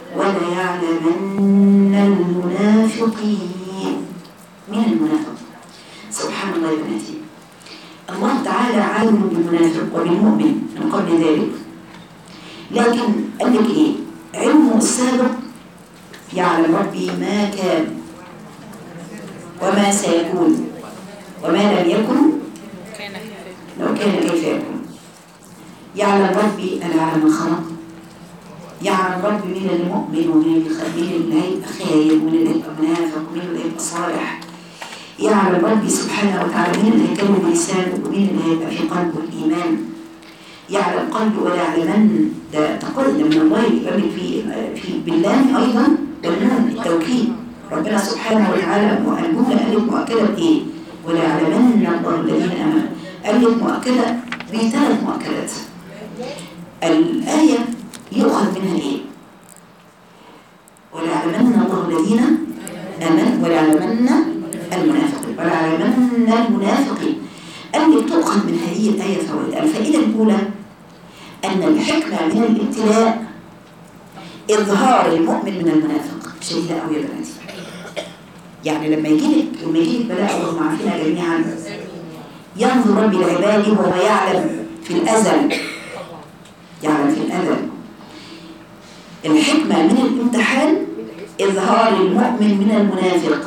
وليعلمن المنافقين من المنافق سبحان الله يا بناتي الله تعالى عالم بالمنافق وبالمؤمن من قبل ذلك لكن قال لك ايه علمه السابق يعلم ربي ما كان وما سيكون وما لم يكن لو كان كيف يكون يعلم ربي العالم الخلق يعلم ربي من المؤمن ومن الخبير اللي هيبقى خايب ومن اللي هيبقى منافق ومن اللي هيبقى صالح يعلم ربي سبحانه وتعالى مين اللي هيكلم بلسانه ومين اللي هيبقى في قلبه الإيمان يعلم قلبه ولا يعلمن ده تقدم من الله يقول في في باللام أيضا والنون التوكيد ربنا سبحانه وتعالى الجملة قالت مؤكدة بإيه؟ ولا يعلمن الله الذين آمنوا قالت مؤكدة بثلاث مؤكدات الآية يؤخذ منها إيه؟ وليعلمن الله الذين آمنوا وليعلمن المنافقين وليعلمن المنافقين قال لك تؤخذ من هذه الآية فوائد الفائدة الأولى أن الحكمة من الابتلاء إظهار المؤمن من المنافق شديدة أوي يا بناتي يعني لما يجي لك لما يجي لك بلاء اللهم عافينا جميعا ينظر ربي لعباده وهو يعلم في الأزل يعلم في الأزل الحكمة من الامتحان إظهار المؤمن من المنافق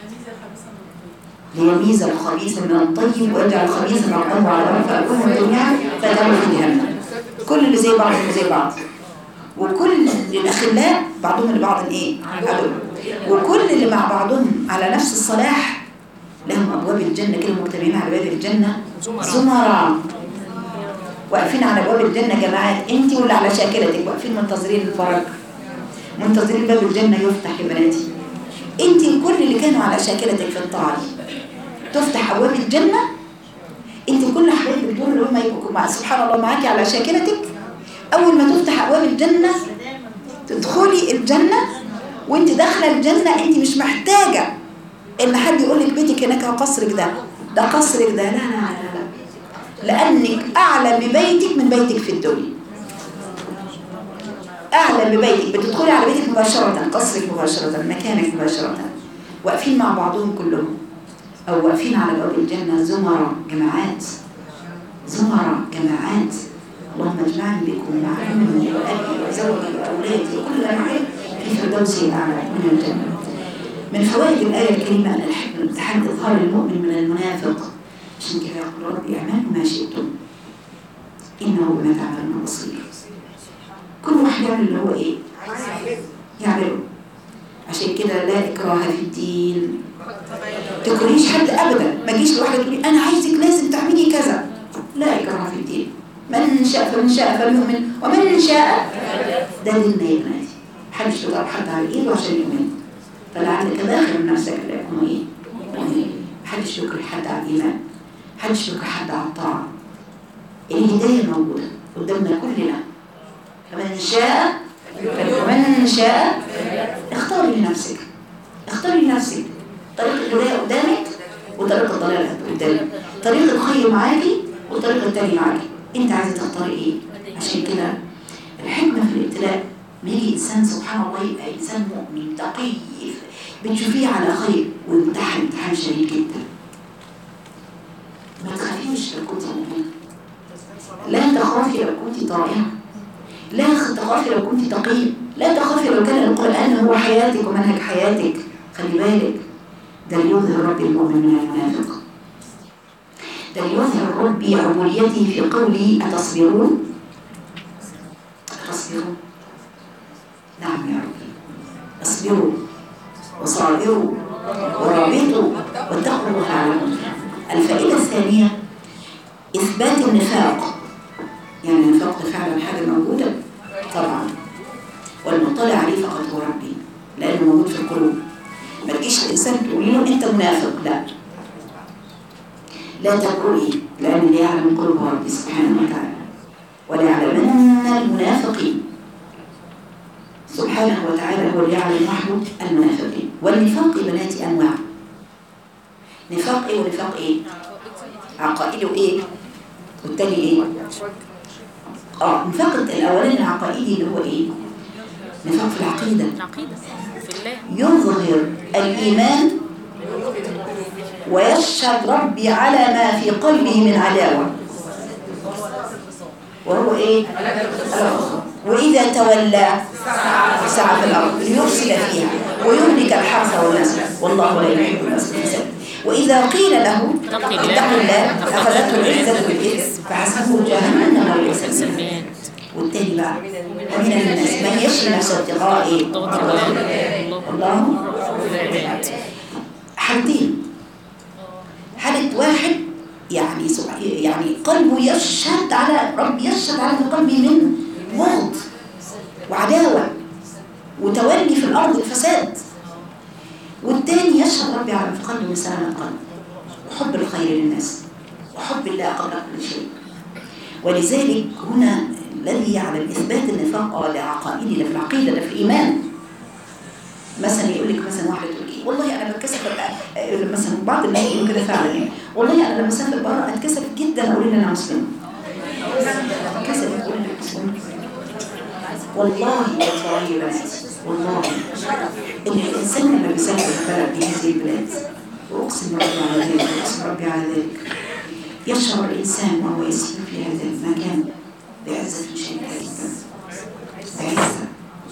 ليميز الخبيث من الطيب ويجعل الخبيث بعضه على بعض فأكون جميعا فدعوا في جهنم كل اللي زي بعض اللي زي بعض وكل الأخلاء بعضهم لبعض إيه؟ عدو وكل اللي مع بعضهم على نفس الصلاح لهم أبواب الجنة كده مجتمعين على باب الجنة زمراء واقفين على ابواب الجنه جماعات انت واللي على شاكلتك واقفين منتظرين الفرج منتظرين باب الجنه يفتح يا بناتي انت كل اللي كانوا على شاكلتك في الطاعه تفتح ابواب الجنه انت كل حبايبك دول اللي هم يبقوا مع سبحان الله معاكي على شاكلتك اول ما تفتح ابواب الجنه تدخلي الجنه وانت داخله الجنه انت مش محتاجه ان حد يقول لك بيتك هناك قصرك ده ده قصرك ده لا لا لا لا لأنك أعلى ببيتك من بيتك في الدنيا أعلى ببيتك بتدخلي على بيتك مباشرة قصرك مباشرة مكانك مباشرة واقفين مع بعضهم كلهم أو واقفين على باب الجنة زمراء جماعات زمراء جماعات اللهم اجمعني بكم مع أمي وأبي وزوجي وأولادي وكل معي في فردوس الأعلى من الجنة من فوائد الآية الكريمة أن الحكم الامتحان إظهار المؤمن من المنافق عشان كده يقول ربي اعملوا ما شئتم انه بما تعملون بصير كل واحد يعمل اللي هو ايه يعمله عشان كده لا اكراه في الدين تكرهيش حد ابدا ما تجيش لواحده تقولي انا عايزك لازم تعملي كذا لا اكراه في الدين من شاء فمن شاء فليؤمن ومن شاء ده ديننا يا بناتي محدش تضرب حد على ايده عشان يؤمن فلعلك داخل من نفسك لا يكون ايه محدش يكره حد على الايمان محدش يكره حد على الطاعة الهداية موجودة قدامنا كلنا فمن شاء ومن شاء اختاري لنفسك اختاري لنفسك طريق الهداية قدامك وطريق الضلال قدامك طريق الخير معاكي وطريق التاني معاكي انت عايزة تختاري ايه عشان كده الحكمة في الابتلاء ما يجي انسان سبحان الله يبقى انسان مؤمن تقي بتشوفيه على خير ويمتحن امتحان شديد جدا ما تخافيش لو كنت مؤمنة لا تخافي لو كنت طائعة لا تخافي لو كنت تقية لا تخافي لو كان القرآن هو حياتك ومنهج حياتك خلي بالك ده اللي يظهر ربي المؤمن من المنافق ده اللي يظهر ربي عبوديته في قوله أتصبرون أتصبرون نعم يا ربي اصبروا وصابروا ورابطوا واتقوا الله عليكم الفائدة الثانية إثبات النفاق يعني النفاق ده فعلا حاجة موجودة طبعا والمطلع عليه فقط هو ربي لأنه موجود في القلوب ما تجيش الإنسان تقولي له أنت منافق لا لا تقولي لأن اللي يعلم قلوب ربي سبحانه وتعالى وليعلمن المنافقين سبحانه وتعالى هو اللي يعلم وحده المنافقين والنفاق يا بناتي أنواع نفاق ايه ونفاق ايه عقائدي وايه والتاني ايه اه النفاق الاولاني العقائدي اللي هو ايه نفاق في العقيده العقيدة في الله يظهر الايمان ويشهد ربي على ما في قلبه من عداوه وهو ايه الأخر. واذا تولى سعى في الارض ليفسد فيها ويهلك الحرث والنسل والله لا يحب الناس الفساد واذا قيل له اتق الله. اتق الله اخذته العزه بالاثم فحسبه جهنم وليس سلبيات والتاني بقى ومن الناس من يشري نفسه ابتغاء ايه ضغط الله الله الله حالتين حالة واحد يعني سبح- يعني قلبه يشهد على رب يشهد على في قلبه من بغض وعداوة وتولي في الأرض الفساد والتاني يشهد ربي على في قلبه من سلامة القلب وحب الخير للناس وحب الله قبل كل شيء ولذلك هنا الذي يعلم إثبات النفاق لعقائدنا في العقيدة ده في الإيمان مثلا يقول لك مثلا واحده تقول ايه والله انا بتكسف أبقى- آه، مثلا بعض الناس يقولوا كده فعلا يعني والله انا لما اسافر بره اتكسف جدا اقول ان انا مسلم اتكسف اقول ان انا مسلم والله والله يا بنات والله ان الانسان لما بيسافر بلد من هذه البلاد واقسم ربي على ذلك واقسم ربي على ذلك يشعر الانسان وهو يسير في هذا المكان بعزه شديده جدا بعزه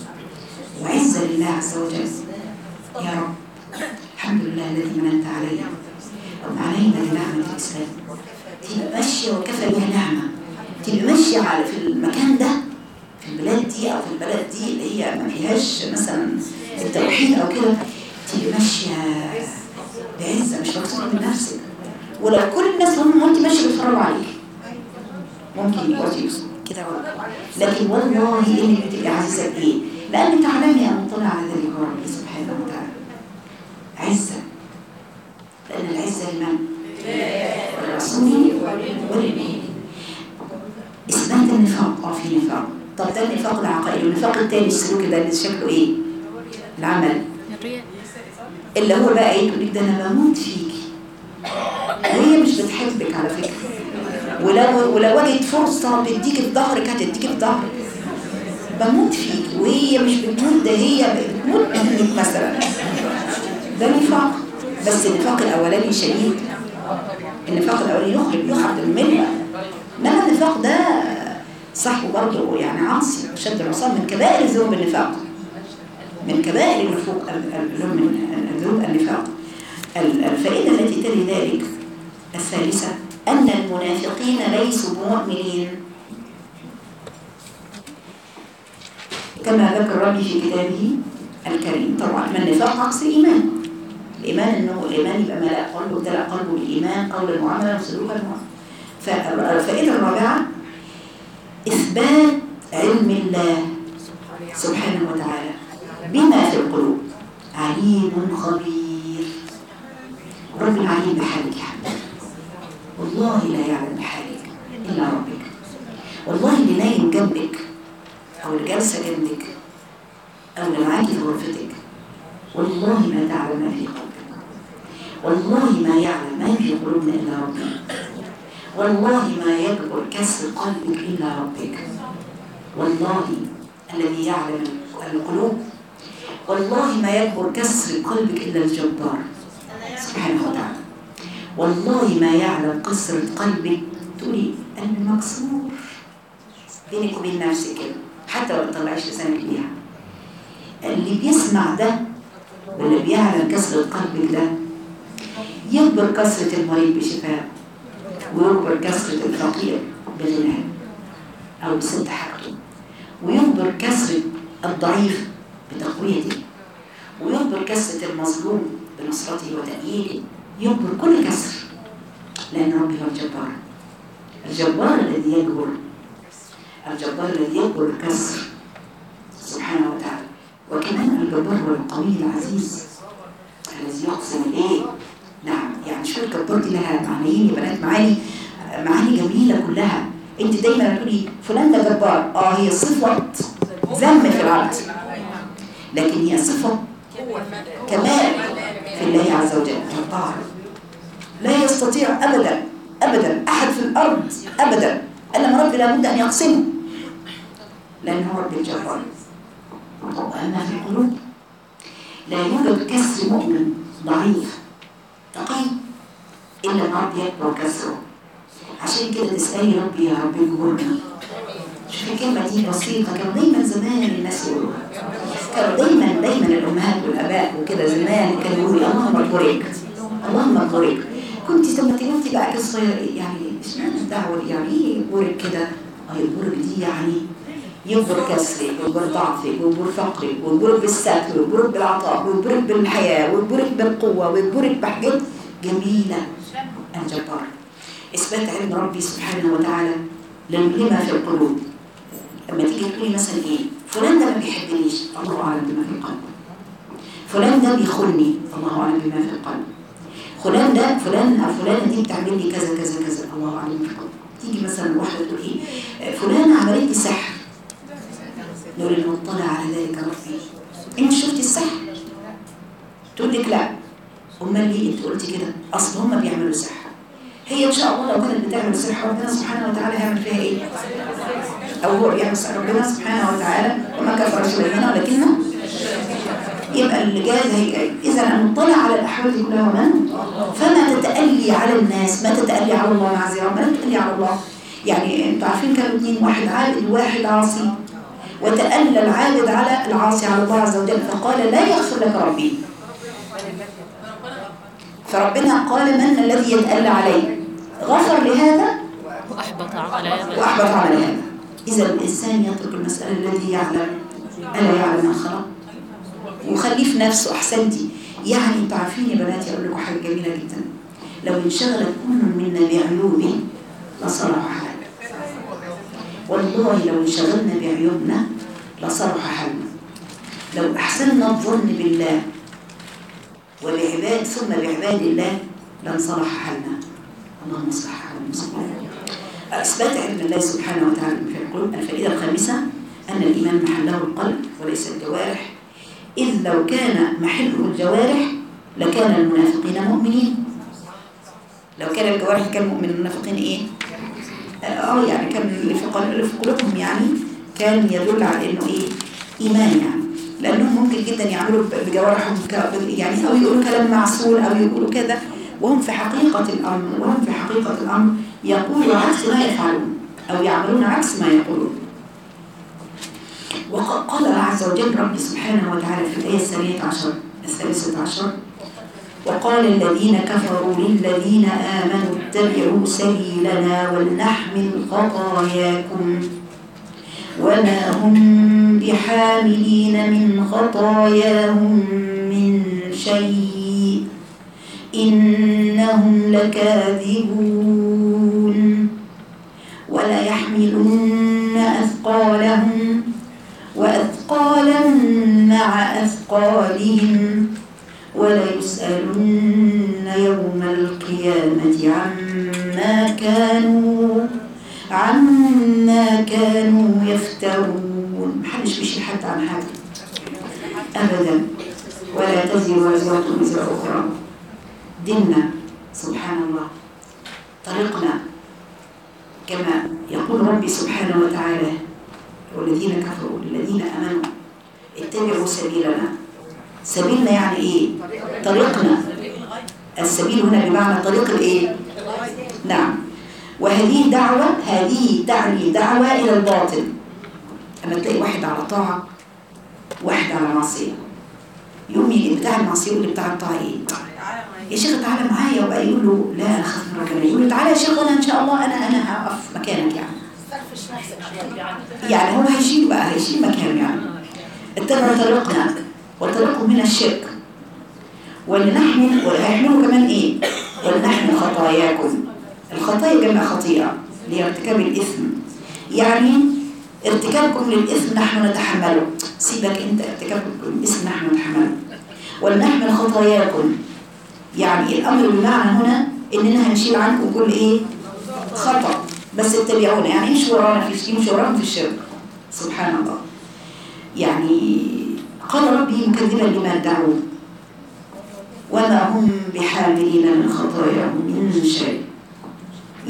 وعزة لله عز وجل يا رب الحمد لله الذي مننت علينا وعلينا بنعمة الإسلام تبقى ماشية وكفى بها نعمة تبقى ماشية على في المكان ده في البلاد دي أو في البلد دي اللي هي ما فيهاش مثلا التوحيد أو كده تبقى ماشية بعزة مش مبسوطة من نفسك ولو كل الناس هم وانت ماشية بيتفرجوا عليك ممكن يقعدوا يبصوا كده ولا لكن والله انك بتبقى عزيزه بايه؟ لانك تعلمي ان مطلع على ذلك هو ربي سبحانه وتعالى. عزه لان العزه لمن؟ لرسوله وللمؤمنين. اثبات النفاق اه في نفاق طب ده النفاق العقائدي والنفاق التاني السلوكي ده اللي شكله ايه؟ العمل الرياء اللي هو بقى ايه تقول لك ده انا بموت فيكي وهي مش بتحبك على فكره ولو ولو وجدت فرصه تديك في ظهرك هتديك في ظهرك بموت فيك وهي مش بتموت ده هي بتموت منك مثلا ده نفاق بس النفاق الاولاني شديد النفاق الاولاني يخرج يخرج من المله انما النفاق ده صاحبه برضه يعني عاصي شد العصام من كبائر ذنوب النفاق من كبائر النفوق الذنوب من الذنوب النفاق ال- الفائدة التي تلي ذلك الثالثة أن المنافقين ليسوا بمؤمنين كما ذكر ربي في كتابه الكريم طبعا ما النفاق عكس الإيمان الإيمان أنه الإيمان يبقى ملأ قلبه امتلأ قلبه بالإيمان قولا وعملا وسلوكا فالفائدة الرابعة إثبات علم الله سبحانه وتعالى بما في القلوب عليم خبير رب العليم بحالك يا حبيبي والله لا يعلم بحالك إلا ربك والله اللي نايم جنبك أو اللي جالسة جنبك أو اللي معاكي في غرفتك والله ما تعلم ما في قلبك والله ما يعلم ما في قلوبنا إلا ربنا والله ما يجبر كسر قلبك إلا ربك والله الذي يعلم القلوب والله ما يجبر كسر قلبك إلا الجبار سبحانه وتعالى والله ما يعلم قسرة قلبك تقولي أنا مكسور بينك وبين نفسك كده حتى لو ما تطلعيش لسانك ليها اللي بيسمع ده واللي بيعلم كسرة قلبك ده يجبر كسرة المريض بشفاء ويجبر كسرة الفقير بغناه أو بسد حاجته ويجبر كسرة الضعيف بتقويته ويجبر كسرة المظلوم بنصرته وتأييده يجبر كل كسر لأن ربي هو الجبار الجبار الذي يجبر الجبار الذي يجبر الكسر سبحانه وتعالى وكمان الجبار هو القوي العزيز الذي يقسم الايه نعم يعني شو الجبار دي لها معنيين يا بنات معاني معاني جميله كلها انت دايما تقولي فلان ده جبار اه هي صفه ذم في العبد لكن هي صفه كمال في الله عز وجل جبار لا يستطيع ابدا ابدا احد في الارض ابدا انما ربي لابد ان يقسمه لانه رب الجبار واما في القلوب لا يوجد كسر مؤمن ضعيف تقي الا الارض يكبر كسره عشان كده تسالي ربي يا رب اجبرني شوف الكلمه دي بسيطه كان دايما زمان الناس يقولوها كانوا دايما دايما الامهات والاباء وكده زمان كانوا يقولوا اللهم اجبرك اللهم اجبرك كنت لما تنتي بقى كده صغير يعني اشمعنى الدعوه دي؟ يعني ايه يجبرك كده؟ اه يجبرك دي يعني يجبر كسرك ويجبر ضعفك ويجبر فقرك ويجبرك بالستر ويجبرك بالعطاء ويجبرك بالحياه ويجبرك بالقوه ويجبرك بحاجات جميله الجبار اثبات علم ربي سبحانه وتعالى لما في القلوب لما تيجي تقولي مثلا ايه فلان ده ما بيحبنيش الله اعلم بما في القلب فلان ده بيخوني الله اعلم بما في القلب فلان ده فلان او فلانه دي بتعمل لي كذا كذا كذا الله اعلم في القلب تيجي مثلا واحده تقول ايه فلانه عملت لي سحر نقول المطلع على ذلك ربي انت شفتي السحر تقول لك لا امال ليه انت قلتي كده اصل هم بيعملوا سحر هي ان شاء الله لو كانت بتعمل سحر ربنا سبحانه وتعالى هيعمل فيها ايه او هو بيعمل سحر ربنا سبحانه وتعالى وما كفر سليمان ولكنه يبقى اللي جاز هي اذا ان نطلع على الاحوال دي كلها ومن فما تتالي على الناس ما تتالي على الله معذره ما تتالي على الله يعني انتوا عارفين كانوا اثنين واحد عابد وواحد عاصي وتألى العابد على العاصي على الله عز وجل فقال لا يغفر لك ربي فربنا قال من الذي يتألى عليه غفر لهذا وأحبط عمل هذا وأحبط عمل هذا إذا الإنسان يترك المسألة الذي يعلم ألا يعلم من خلق وخليه في نفسه أحسنتي يعني انتوا عارفين يا بناتي أقول لكم حاجة جميلة جدا لو انشغل كل منا بعيوبه لصلح حاله والله لو انشغلنا بعيوبنا لصلح حالنا لو أحسننا الظن بالله وبعباد ثم بعباد الله لانصلح حالنا اللهم اصلح حال المسلمين إثبات علم الله سبحانه وتعالى في القلوب الفائدة الخامسة أن الإيمان محله القلب وليس الجوارح إذ لو كان محله الجوارح لكان المنافقين مؤمنين لو كان الجوارح كان مؤمن المنافقين إيه؟ اه يعني كان اللي في قل- اللي في قلوبهم يعني كان يدل على انه ايه ايمان يعني لانهم ممكن جدا يعملوا ب- بجوارحهم ك- يعني او يقولوا كلام معسول او يقولوا كذا وهم في حقيقة الامر وهم في حقيقة الامر يقولوا عكس ما يفعلون او يعملون عكس ما يقولون وقال الله عز وجل ربي سبحانه وتعالى في الآية الثانية عشر الثالثة عشر وقال الذين كفروا للذين آمنوا اتبعوا سبيلنا ولنحمل خطاياكم وما هم بحاملين من خطاياهم من شيء إنهم لكاذبون ولا يحملن أثقالهم وأثقالا مع أثقالهم وليسألن يوم القيامة عما كانوا عما كانوا يفترون محدش بيشيل حد عن حاجة أبدا ولا تزر وازرة وزر أخرى ديننا سبحان الله طريقنا كما يقول ربي سبحانه وتعالى والذين كفروا للذين امنوا اتبعوا سبيلنا سبيلنا يعني ايه طريقنا السبيل هنا بمعنى طريق الايه نعم وهذه دعوة هذه تعني دعوة إلى الباطل أما تلاقي واحد على طاعة واحد على معصية يوم يجي بتاع المعصية يقول لبتاع الطاعة إيه يا شيخ تعالى معايا وبقى يقول له لا أنا خاف من ربنا يقول له تعالى يا شيخ وأنا إن شاء الله أنا أنا هقف مكانك يعني يعني هو هيشيل بقى هيشيل مكانه يعني اتبعوا طريقنا وطريقه من الشرك ولنحمل وهيحملوا كمان ايه ولنحمل خطاياكم الخطايا جمع خطيئة اللي هي ارتكاب الإثم يعني ارتكابكم للإثم نحن نتحمله سيبك انت ارتكابكم للإثم نحن نتحمله ولنحمل خطاياكم يعني الأمر بمعنى هنا إننا هنشيل عنكم كل إيه خطأ بس اتبعونا يعني امشوا ورانا في امشوا ورانا في الشرك سبحان الله يعني قال ربي مكذبا لما ادعوا وما هم بحاملين من خطاياهم من شيء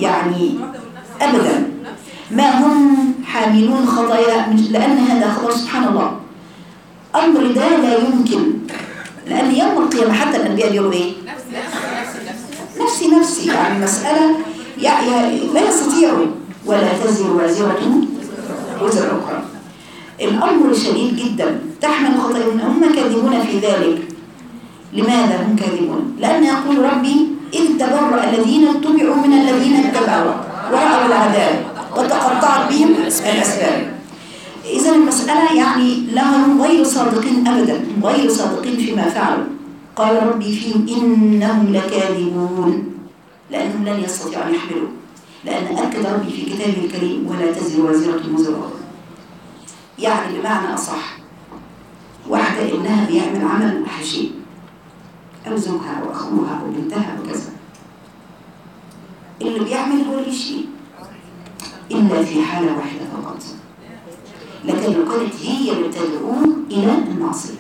يعني أبدا ما هم حاملون خطايا من- لأن هذا خبر سبحان الله أمر ده لا يمكن لأن يوم القيامة حتى الأنبياء بيقولوا إيه؟ نفسي نفسي يعني مسألة يع- يع- لا يستطيع ولا تزر وازرة وزر أخرى الأمر شديد جدا تحمل خطايا هم كاذبون في ذلك لماذا هم كاذبون؟ لأن يقول ربي إذ تبرأ الذين اتبعوا من الذين اتبعوا ورأوا العذاب وتقطعت بهم الأسباب إذا المسألة يعني لهم غير صادقين أبدا غير صادقين فيما فعلوا قال ربي فيهم إنهم لكاذبون لأنهم لن يستطيعوا أن يحملوا لأن أكد ربي في كتابه الكريم ولا تزر وازرة وزر أخرى يعني بمعنى أصح واحدة إنها بيعمل عمل حشي أو زوجها أو أخوها أو بنتها أو كذا اللي بيعمل هو اللي يشيل إلا في حالة واحدة فقط لكن لو كانت هي اللي بتدعوه إلى المعصية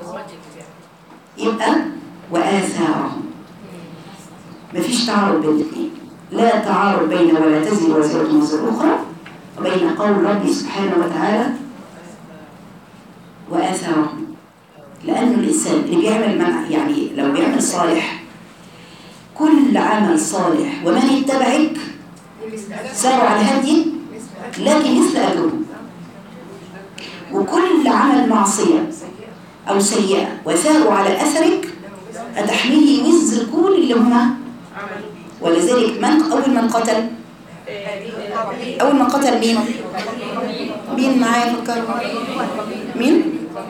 يبقى وآثارهم مفيش تعارض بين الاثنين لا تعارض بين ولا تزر وازرة وزر أخرى وبين قول ربي سبحانه وتعالى وآثارهم لأن الإنسان اللي بيعمل منع يعني لو بيعمل صالح كل عمل صالح ومن اتبعك ساروا على هدي لكن مثل أجره وكل عمل معصية أو سيئة وساروا على أثرك أتحمله وزر كل اللي هم ولذلك من أول من قتل أول من قتل مين؟ مين معايا فكر؟ مين؟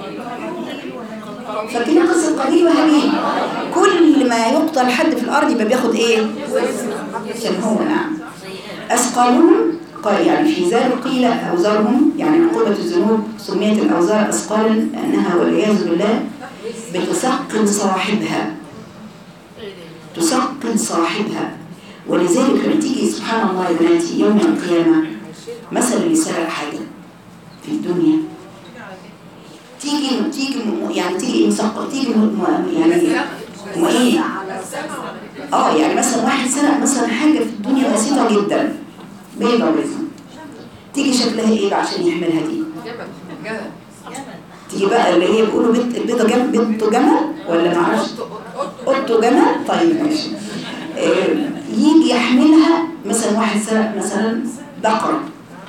فاكرين قصة قابيل وهابيل كل ما يقتل حد في الأرض يبقى بياخد إيه؟ كان هو نعم أثقالهم قال يعني في ذلك قيل أوزارهم يعني عقوبة الذنوب سميت الأوزار أثقالا لأنها والعياذ بالله بتثقل صاحبها تثقل صاحبها ولذلك لما تيجي سبحان الله يا بناتي يوم القيامة مثل اللي سرق حاجة في الدنيا تيجي تيجي م- يعني تيجي مثقل تيجي م- م- يعني م- ايه اه يعني مثلا واحد سرق مثلا حاجة في الدنيا بسيطة جدا بيضة بيضة تيجي شكلها ايه بقى عشان يحملها دي تيجي بقى اللي هي بيقولوا بيت البيضة جم بيضة جمل ولا معرفش قطه جمل طيب ماشي آه، يجي يحملها مثلا واحد سرق مثلا بقرة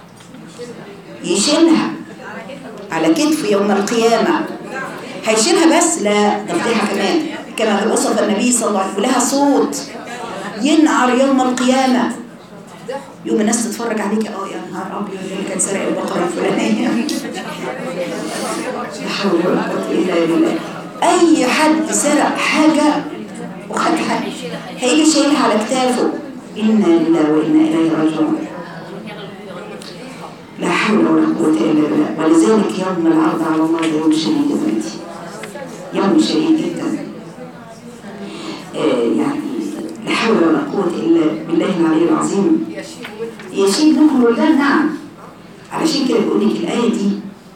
يشيلها على كتفه يوم القيامة هيشيلها بس لا ده فضيحة كمان كما وصف النبي صلى الله عليه وسلم لها صوت ينعر يوم القيامة يوم الناس تتفرج عليك اه يا نهار ابيض اللي كان سرق البقره الفلانيه لا حول ولا قوه الا بالله اي حد سرق حاجه وخد حاجه هيجي شايلها على كتافه انا لله وانا اليه راجعون لا حول ولا قوه الا بالله ولذلك يوم العرض على الله ده يوم شديد يا بنتي يوم شديد جدا آه يعني لا حول ولا قوه الا بالله العلي العظيم يشيل منهم الولدان نعم علشان كده بقول لك الآية دي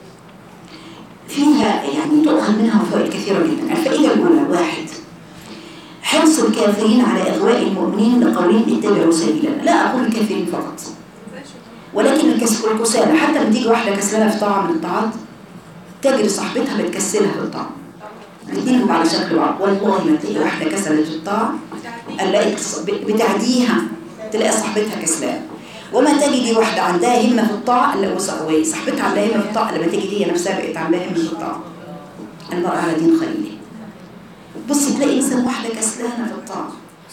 فيها يعني تؤخذ منها فوائد كثيرة جدا الفائدة الأولى واحد حرص الكافرين على إغواء المؤمنين لقولهم اتبعوا سبيلنا لا أقول الكافرين فقط ولكن الكس- الكسالى حتى لما تيجي واحدة كسلانة في طاعة من الطاعات تجري صاحبتها بتكسلها في الطاعة الاثنين بيبقوا على شكل بعض والله ما تلاقي واحدة كسلت في الطاعة الاقي بتعديها تلاقي صاحبتها كسلانة وما تجدي واحدة عندها همة في الطاعة إلا وص- صاحبتها عندها همة في الطاعة لما تجد هي نفسها بقت عندها همة في الطاعة المرأة على دين خليله بص تلاقي مثلا واحدة كسلانة في الطاعة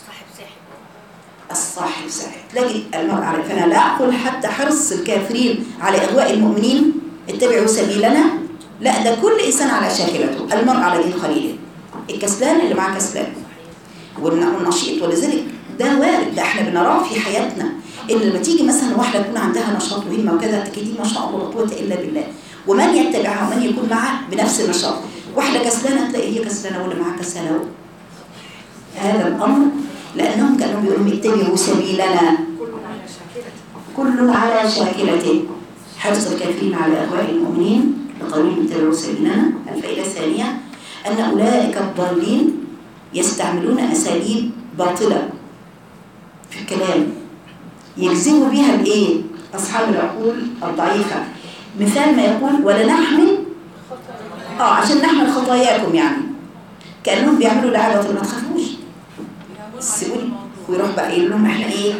الصاحب ساحب تلاقي المرأة على فأنا لا أقول حتى حرص الكافرين على إغواء المؤمنين اتبعوا سبيلنا لا ده كل إنسان على شاكلته المرأة على دين خليله الكسلان اللي معاه كسلان والن- والنشيط ولذلك ده وارد ده احنا بنراه في حياتنا ان لما تيجي مثلا واحده يكون عندها نشاط وهمه وكذا تجدي ما شاء الله لا قوه الا بالله ومن يتبعها ومن يكون معها بنفس النشاط واحده كسلانه تلاقي هي كسلانه واللي معاها كسلانه هذا الامر لانهم كانوا بيقولوا اتبعوا سبيلنا كل على شاكلته حرص الكافرين على اغواء المؤمنين لقولهم اتبعوا سبيلنا الفائده الثانيه ان اولئك الضالين يستعملون اساليب باطله في الكلام يجذبوا بها الايه اصحاب العقول الضعيفه مثال ما يقول ولا نحمل اه عشان نحمل خطاياكم يعني كانهم بيعملوا لعبه ما تخافوش سيبوني ويروح بقى يقول لهم احنا ايه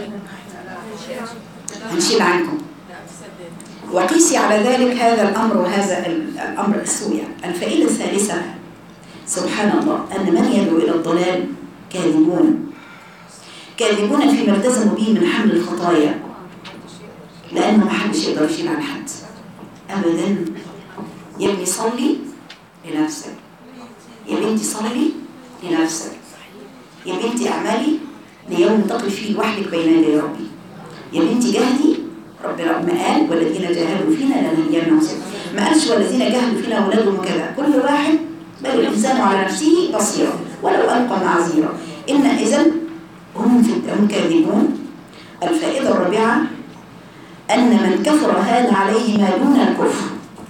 هنشيل عنكم وقيسي على ذلك هذا الامر وهذا ال- الامر السوء يعني. الفائده الثالثه سبحان الله ان من يدعو الى الضلال كاذبون كاذبون فيما التزموا به من حمل الخطايا لانه ما حدش يقدر يشيل عن حد ابدا يا ابني صلي لنفسك يا بنتي صلي لنفسك يا بنتي اعملي ليوم تقف فيه لوحدك بين يدي ربي يا بنتي جهدي ربنا ما قال والذين جاهدوا فينا لنهدينهم سبيلا ما قالش والذين جاهدوا فينا اولادهم وكذا كل واحد بل الانسان على نفسه بصيرا ولو القى معاذيرا ان اذا هم في هم كاذبون الفائده الرابعه ان من كفر هان عليه ما دون الكفر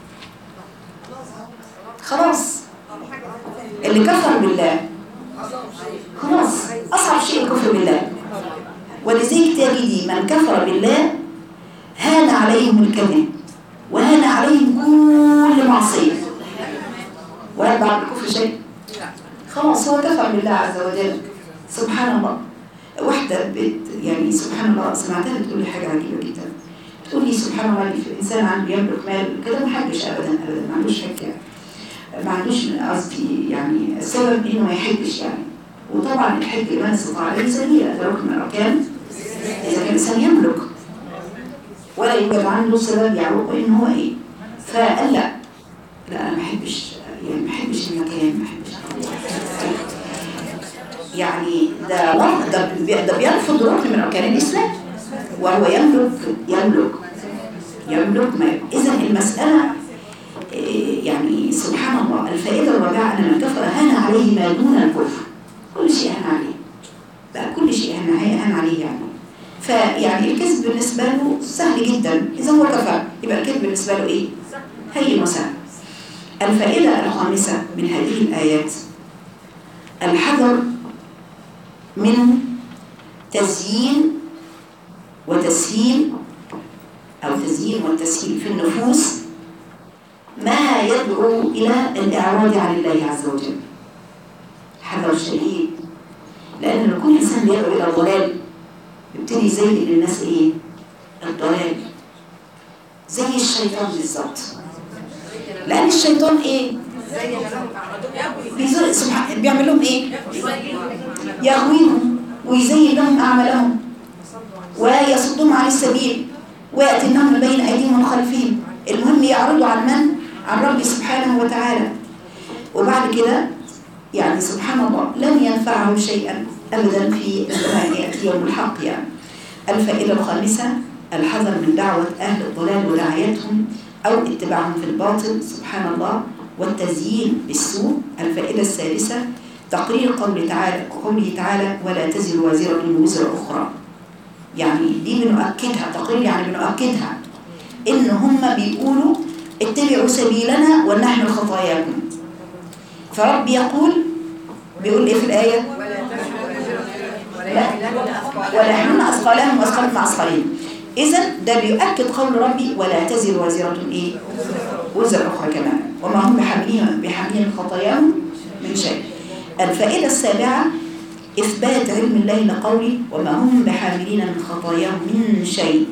خلاص اللي كفر بالله خلاص اصعب شيء الكفر بالله ولذلك تجدي من كفر بالله هان عليهم الكذب وهان عليهم كل معصية وهل بعد الكفر شيء خلاص هو كفر بالله عز وجل سبحان الله واحدة بت يعني سبحان الله سمعتها بتقول لي حاجة عجيبة جدا تقول لي سبحان الله في إنسان عنده يملك مال كده ما حجش أبدا أبدا ما عندوش حج يعني ما عندوش من قصدي يعني السبب إنه ما يحجش يعني وطبعا الحج لمن استطاع عليه سبيلا ده ركن من الأركان إذا كان الإنسان يملك ولا يوجد عنده سبب يعوق إن هو إيه فقال لا لا أنا ما بحبش يعني ما بحبش المكان ما بحبش يعني ده لفظ- ده بي- ده بيرفض ركن من أركان الإسلام وهو يملك يملك يملك ما إذا المسألة إيه، يعني سبحان الله الفائدة الرابعة أن من كفر هان عليه ما دون الكفر كل شيء هان عليه بقى كل شيء هان هان عليه يعني فيعني الكذب بالنسبة له سهل جدا إذا هو كفر يبقى الكذب بالنسبة له إيه؟ هين وسهل الفائدة الخامسة من هذه الآيات الحذر من تزيين وتسهيل أو تزيين والتسهيل في النفوس ما يدعو إلى الإعراض عن الله عز وجل حذر شديد لأن كل إنسان بيدعو إلى الضلال يبتدي يزين للناس إيه؟ الضلال زي الشيطان بالظبط لأن الشيطان إيه؟ بيزر- سبحان بيعمل لهم إيه؟ يغويهم ويزين لهم أعمالهم ويصدهم عن السبيل ويأتينهم من بين أيديهم ومن خلفهم المهم يعرضوا عن من؟ عن ربي سبحانه وتعالى وبعد كده يعني سبحان الله لن ينفعهم شيئا أبدا في الزمان يأتي يوم الحق يعني الفائدة الخامسة الحذر من دعوة أهل الضلال ودعايتهم أو اتباعهم في الباطل سبحان الله والتزيين بالسوء الفائدة السادسة تقرير قول تعالى قوله تعالى ولا تزر وازرة وزر أخرى يعني دي بنؤكدها تقرير يعني بنؤكدها إن هم بيقولوا اتبعوا سبيلنا ولنحمل خطاياكم فرب يقول بيقول ايه في الآية لا ولا يحملن أثقالهم وأثقالهم مع أثقالهم إذا ده بيؤكد قول ربي ولا تزر وازرة إيه وزر أخرى كمان وما هم بحاملين بحاملين من خطاياهم من شيء الفائدة السابعة إثبات علم الله لقوله وما هم بحاملين من خطاياهم من شيء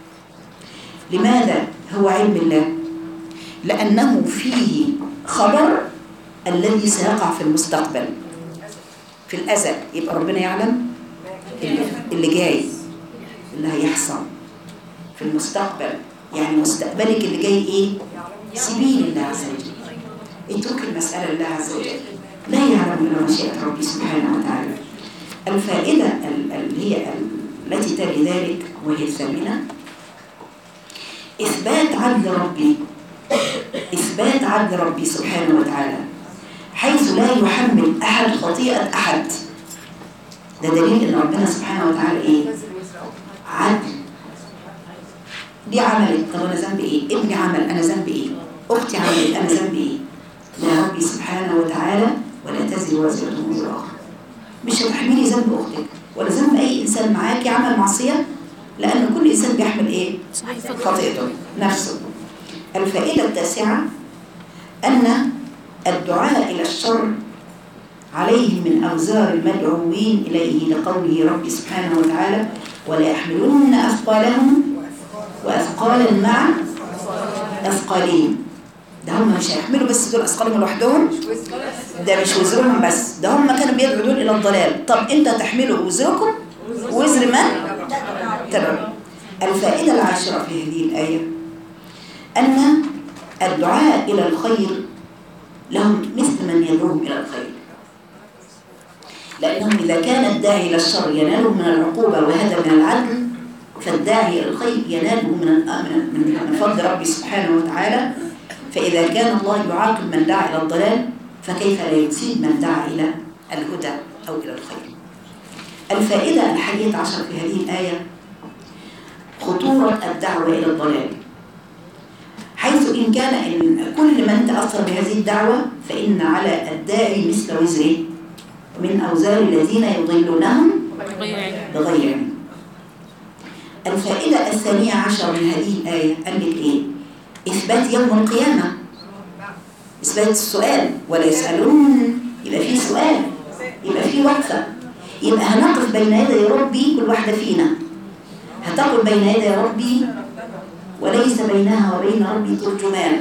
لماذا هو علم الله لأنه فيه خبر الذي سيقع في المستقبل في الأزل يبقى ربنا يعلم اللي, اللي جاي اللي هيحصل في المستقبل يعني مستقبلك اللي جاي ايه سبيل الله عز وجل اترك المسألة لله عز وجل لا يعلم إلا مشيئة ربي سبحانه وتعالى الفائدة ال- اللي هي ال- التي تلي ذلك وهي الثامنة إثبات عدل ربي إثبات عدل ربي سبحانه وتعالى حيث لا يحمل أحد خطيئة أحد ده دليل إن ربنا سبحانه وتعالى إيه؟ عدل دي عملت طب أنا ذنبي إيه؟ ابني عمل أنا ذنبي إيه؟ أختي عملت أنا ذنبي إيه؟ لا ربي سبحانه وتعالى ولا تزر وازرة وزر أخرى مش هتحملي ذنب أختك ولا ذنب أي إنسان معاكي عمل معصية لأن كل إنسان بيحمل إيه؟ صحيفة خطيئته نفسه الفائدة التاسعة أن الدعاء إلى الشر عليهم من أوزار المدعوين إليه لقوله رب سبحانه وتعالى ولا يحملن أثقالهم وأثقالا مع أثقالهم ده هم مش هيحملوا بس دول أثقالهم لوحدهم ده مش وزرهم بس ده هم كانوا بيدعوا دول إلى الضلال طب أنت تحملوا وزركم وزر من؟ تبعوا الفائدة العاشرة في هذه الآية أن الدعاء إلى الخير لهم مثل من يدعوهم إلى الخير لأنهم إذا كان الداعي إلى الشر يناله من العقوبة وهذا من العدل فالداعي إلى الخير يناله من من من فضل ربي سبحانه وتعالى فإذا كان الله يعاقب من دعا إلى الضلال فكيف لا يصيب من دعا إلى الهدى أو إلى الخير الفائدة الحادية عشر في هذه الآية خطورة الدعوة إلى الضلال حيث إن كان إن كل من تأثر بهذه الدعوة فإن على الداعي مثل وزره من أوزار الذين يضلونهم غير علم بغير علم الفائدة الثانية عشر من هذه الآية قال لك إيه؟ إثبات يوم القيامة إثبات السؤال ولا يسألون يبقى في سؤال يبقى في وقفة يبقى هنقف بين يدي ربي كل واحدة فينا هتقف بين يدي ربي وليس بينها وبين ربي ترجمان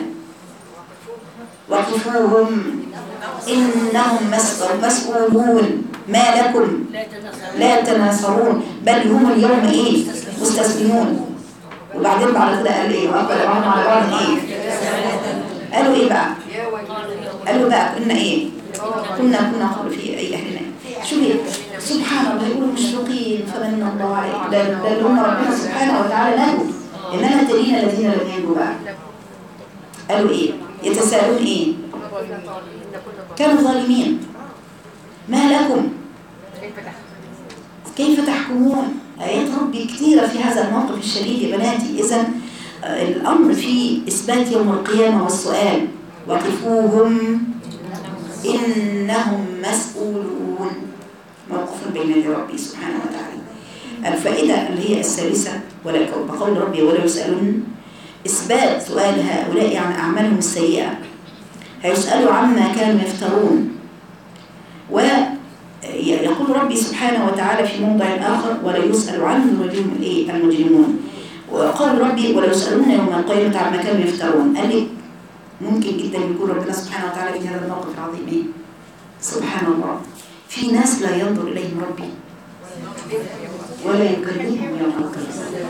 وقفوهم إنهم مسؤول- مسؤولون ما لكم لا تناصرون بل هم اليوم إيه مستسلمون وبعدين بعد كده قال إيه وأقبل بعضهم على بعض إيه قالوا إيه بقى قالوا بقى كنا إيه كنا كنا قبل في أي أهلنا شوفي سبحان الله يقولوا مشفقين فمن الله عليهم ده ده اللي هم ربنا سبحانه وتعالى نجوا إنما تلين الذين لم ينجوا بقى قالوا إيه يتساءلون إيه كانوا ظالمين ما لكم كيف تحكمون آيات ربي كثيرة في هذا الموقف الشديد يا بناتي إذا الأمر في إثبات يوم القيامة والسؤال وقفوهم إنهم مسؤولون موقف بين يدي ربي سبحانه وتعالى الفائدة اللي هي الثالثة ولا بقول ربي ولا يسألون إثبات سؤال هؤلاء عن أعمالهم السيئة هيسألوا عما كانوا يفترون ويقول ربي سبحانه وتعالى في موضع آخر ولا يسأل عنه المجرم- الإيه؟ المجرمون وقال ربي ولا يسألون يوم القيامة عما كانوا يفترون قال لي ممكن جدا يكون ربنا سبحانه وتعالى في هذا الموقف العظيم إيه؟ سبحان الله في ناس لا ينظر إليهم ربي ولا يكلمهم يوم القيامة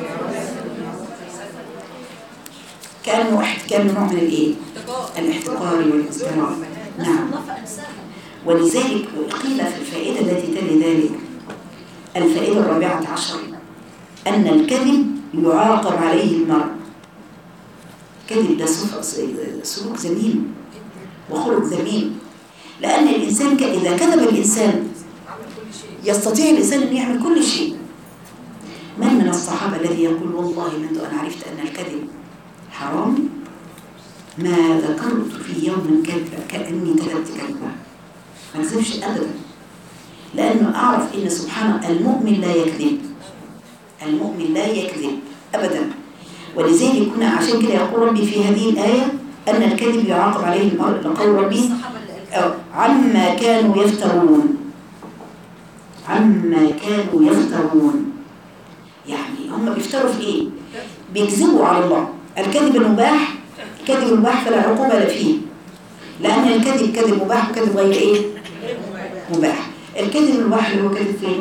كأنه واحد كان نوع من الإيه؟ الاحتقار والازدراء نعم ولذلك قيل في الفائدة التي تلي ذلك الفائدة الرابعة عشر أن الكذب يعاقب عليه المرء كذب ده سلوك- سلوك ذميم وخلق ذميم لأن الإنسان ك- إذا كذب الإنسان يستطيع الإنسان أن يعمل كل شيء من من الصحابة الذي يقول والله منذ أن عرفت أن الكذب حرام ما ذكرت في يوم كذبة كأني كذبت كذبة ما كذبش أبدا لأنه أعرف إن سبحان المؤمن لا يكذب المؤمن لا يكذب أبدا ولذلك هنا عشان كده يقول ربي في هذه الآية أن الكذب يعاقب عليه المرء لقول ربي أو عما كانوا يفترون عما كانوا يفترون يعني هم بيفتروا في ايه بيكذبوا على الله الكذب المباح الكذب المباح فلا عقوبة لا فيه لأن الكذب كذب مباح وكذب غير ايه مباح الكذب المباح اللي هو كذب فين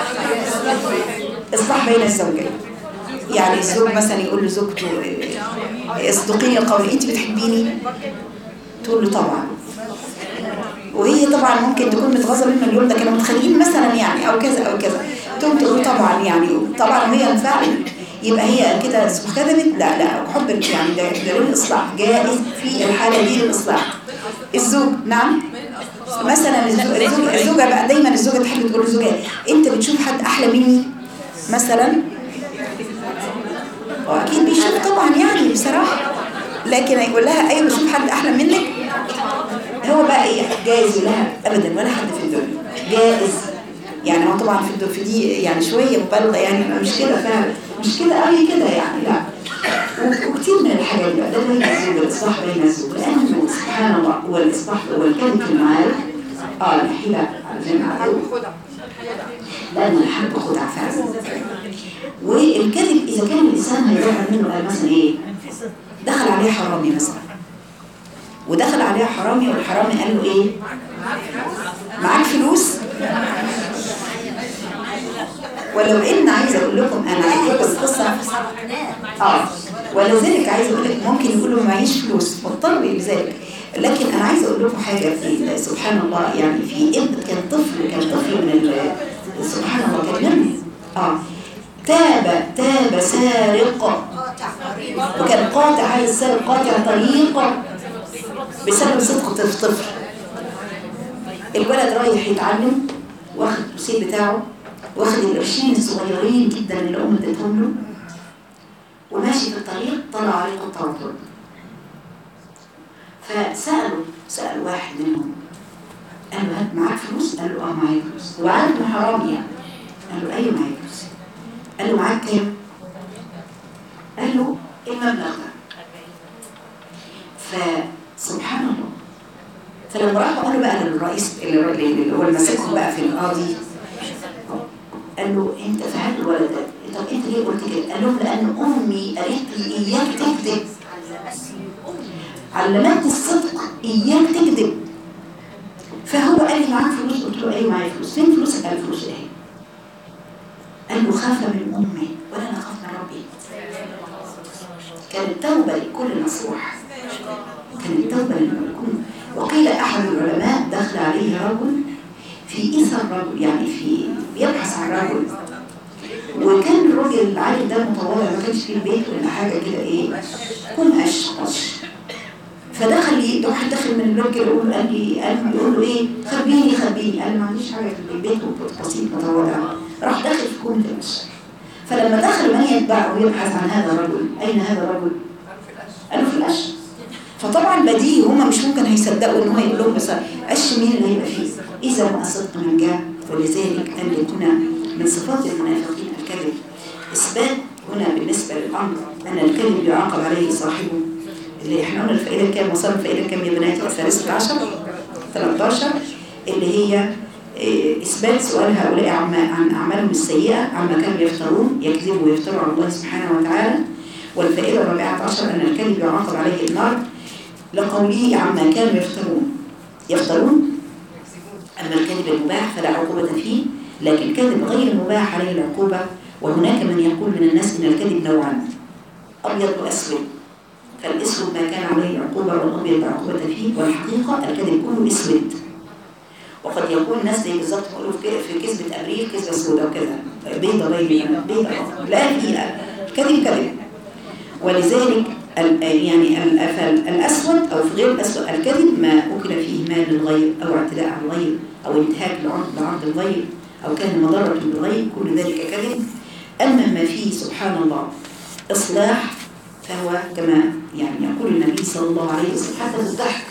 إصلاح بين الزوجين يعني الزوج مثلا يقول لزوجته إيه، اصدقيني قولي انت بتحبيني تقول له طبعا وهي طبعا ممكن تكون متغاظه منه اليوم ده كانوا متخانقين مثلا يعني او كذا او كذا تقوم تقول له طبعا يعني طبعا وهي فعلا يبقى هي كده كذبت لا لا حب يعني ده ده للاصلاح جائز في الحاله دي للاصلاح الزوج نعم مثلا الزو- الزوج الزوجه بقى دايما الزوجه تحب تقول لزوجها انت بتشوف حد احلى مني مثلا واكيد بيشوف طبعا يعني بصراحه لكن هيقول لها ايوه بشوف حد احلى منك هو بقى ايه جائز لها ابدا ولا حد في الدنيا جائز يعني هو طبعا في الدنيا في دي يعني شويه مبالغه يعني مش كده فعلا مش كده قوي كده يعني لا و- وكتير من الحاجات بقى ده بين الزوج الاصلاح بين الزوج لان سبحان الله هو الاصلاح هو الكذب في المعارف اه الحيلة زي ما قالوا خدع لأن الحب خدع فعلا والكذب إذا كان الإنسان هيظهر منه قال مثلا إيه دخل عليه حرامي مثلا ودخل عليه حرامي والحرامي قال له إيه معاك فلوس ولو إن عايزة أقول لكم أنا عايزة القصة اه ولذلك عايزه اقول لك ممكن يقول له معيش فلوس مضطر لذلك لكن انا عايزه اقول لكم حاجه في سبحان الله يعني في ابن كان طفل كان طفل من ال- سبحان الله كان نمي اه تاب تاب سارق وكان قاطع هذا السارق قاطع طريقه بسبب صدق طفل طفل الولد رايح يتعلم واخد الرصيد بتاعه واخد القرشين الصغيرين جدا اللي امه اديتهم له وماشي في الطريق طلع عليه قطة وطرد فسألوا سأل واحد منهم قال له هات معاك فلوس؟ قال له اه معايا فلوس هو عارف انه حرامي يعني قال له ايوه معايا فلوس قال له معاك كام؟ قال له المبلغ ده فسبحان الله فلما راحوا قالوا بقى للرئيس اللي اللي هو اللي ماسكهم بقى في القاضي قال له انت فهمت الولد ده طب انت ليه قلت كده قال لهم لان امي قالت لي اياك تكذب علمتني الصدق اياك تكذب فهو قال لي معاك فلوس قلت له ايوه معايا فلوس فين فلوسك قال فلوس ايه قال له خاف من امي ولا انا اخاف من ربي كانت توبه لكل نصوح كانت توبه لكل وقيل احد العلماء دخل عليه رجل في اثر رجل يعني في بيبحث عن رجل وكان الراجل العالم ده متواضع ما كانش فيه البيت ولا حاجه كده ايه كن قش قش فدخل لي واحد دخل من الباب كده يقول قال لي قال له يقول له ايه خبيني خبيني قال له ما عنديش حاجه في البيت بسيط متواضع راح داخل في كومة القش فلما دخل من يتبعه ويبحث عن هذا الرجل اين هذا الرجل؟ قالوا في القش فطبعا بديهي هما مش ممكن هيصدقوا ان هو يقول لهم بس قش مين اللي هيبقى فيه اذا ما صدق من جاء ولذلك قال لك هنا من صفات المنافقين الكذب اثبات هنا بالنسبه للامر ان الكذب يعاقب عليه صاحبه اللي احنا قلنا الفائده كام وصلنا الفائده كام يا بنات الثالثه عشر 13 اللي هي إيه، اثبات سؤال هؤلاء عن عن اعمالهم السيئه عما كانوا يفترون يكذبوا ويفتروا على الله سبحانه وتعالى والفائده الرابعه عشر ان الكذب يعاقب عليه النار لقوله عما كانوا يفترون يفترون أما الكذب المباح فلا عقوبة فيه لكن الكذب غير المباح عليه العقوبة وهناك من يقول من الناس إن الكذب نوعان أبيض وأسود فالأسود ما كان عليه العقوبة والأبيض لا عقوبة فيه والحقيقة الكذب كله أسود وقد يكون الناس زي بالظبط بيقولوا في في كذبة أبريل كذبة سوداء وكذا بيضة بيضة بيضة لا في كذب كذب ولذلك ال- يعني ال- فال- الأسود أو في غير الأسود الكذب ما أكل فيه مال للغير أو اعتداء على الغير أو انتهاك لعرض لعرض الغير أو كان مضرة بالغير كل ذلك كذب أما ما فيه سبحان الله إصلاح فهو كما يعني يقول النبي صلى الله عليه وسلم حتى في الضحك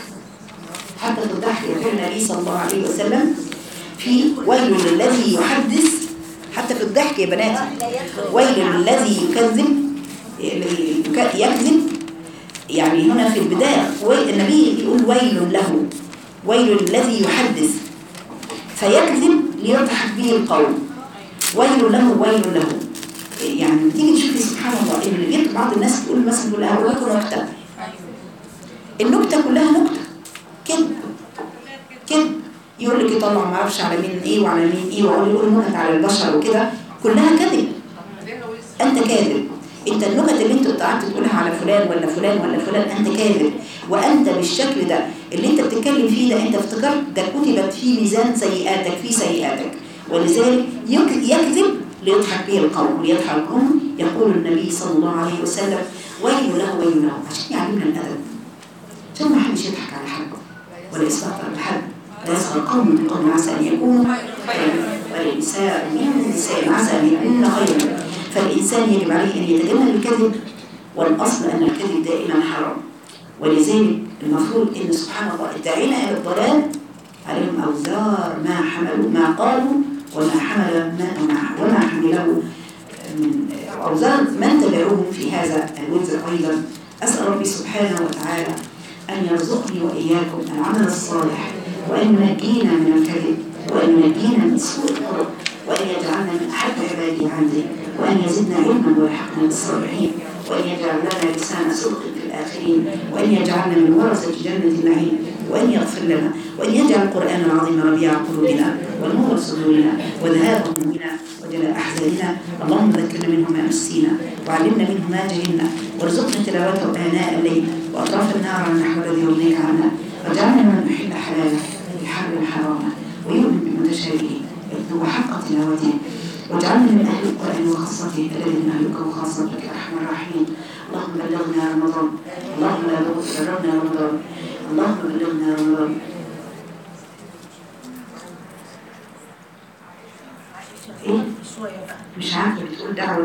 حتى في الضحك يقول النبي صلى الله عليه وسلم في ويل للذي يحدث حتى في الضحك يا بناتي ويل للذي يكذب الذي يك- يكذب يعني هنا في البداية وي- النبي يقول ويل له ويل الذي يحدث فيكذب ليضحك به القوم ويل له ويل له يعني تيجي تشوفي سبحان الله ان اللي بيطلع بعض الناس تقول مثلا تقول اقول لكم نكته النكته كلها نكته كذب كذب يقول لك يطلع ما اعرفش على مين ايه وعلى مين ايه ويقول يقول نكت على البشر وكده كلها كذب انت كاذب انت النكت اللي انت قعدت تقولها على فلان ولا فلان ولا فلان انت كاذب وانت بالشكل ده اللي انت بتتكلم فيه ده انت افتكرت ده كتبت في ميزان سيئاتك في سيئاتك ولذلك يك- يكذب ليضحك به القوم ليضحك القوم يقول النبي صلى الله عليه وسلم ويل له ويل له عشان يعلمنا الادب عشان ما حدش يضحك على حد ولا يستهتر بحد لا يسخر قوم من قوم عسى ان يكونوا خيرا ولا نساء من نساء عسى ان يكون خيرا فالانسان يجب عليه ان يتجنب الكذب والاصل ان الكذب دائما حرام ولذلك المفروض ان سبحان الله الداعين الى الضلال عليهم اوزار ما حملوا ما قالوا وما حمل ما وما- وما حمله من وأوزار من تبعوهم في هذا الوزر أيضا أسأل ربي سبحانه وتعالى أن يرزقني وإياكم العمل الصالح وأن ينجينا من الكذب وأن ينجينا من سوء الخلق وأن يجعلنا من أحب عبادي عندي وأن يزدنا علما ويلحقنا بالصالحين وأن يجعل لنا لسان صدق في الآخرين وأن يجعلنا من ورثة جنة النعيم وأن يغفر لنا وأن يجعل القرآن العظيم ربيع قلوبنا ونور صدورنا وذهاب همومنا وجلاء أحزاننا اللهم ذكرنا منه ما نسينا وعلمنا منه ما جهلنا وارزقنا تلاوته آناء الليل وأطراف النار على النحو الذي يرضيك عنا واجعلنا من يحل حلاله ويحرم حرامه ويؤمن بمتشابهه ويتلو حق تلاوته واجعلنا من أهل القرآن وخاصته الذين أهلك وخاصتك يا أرحم الراحمين اللهم بلغنا رمضان اللهم بلغنا رمضان اللهم بلغنا رمضان ايه شويه بقى مش عارفه بتقول دعوه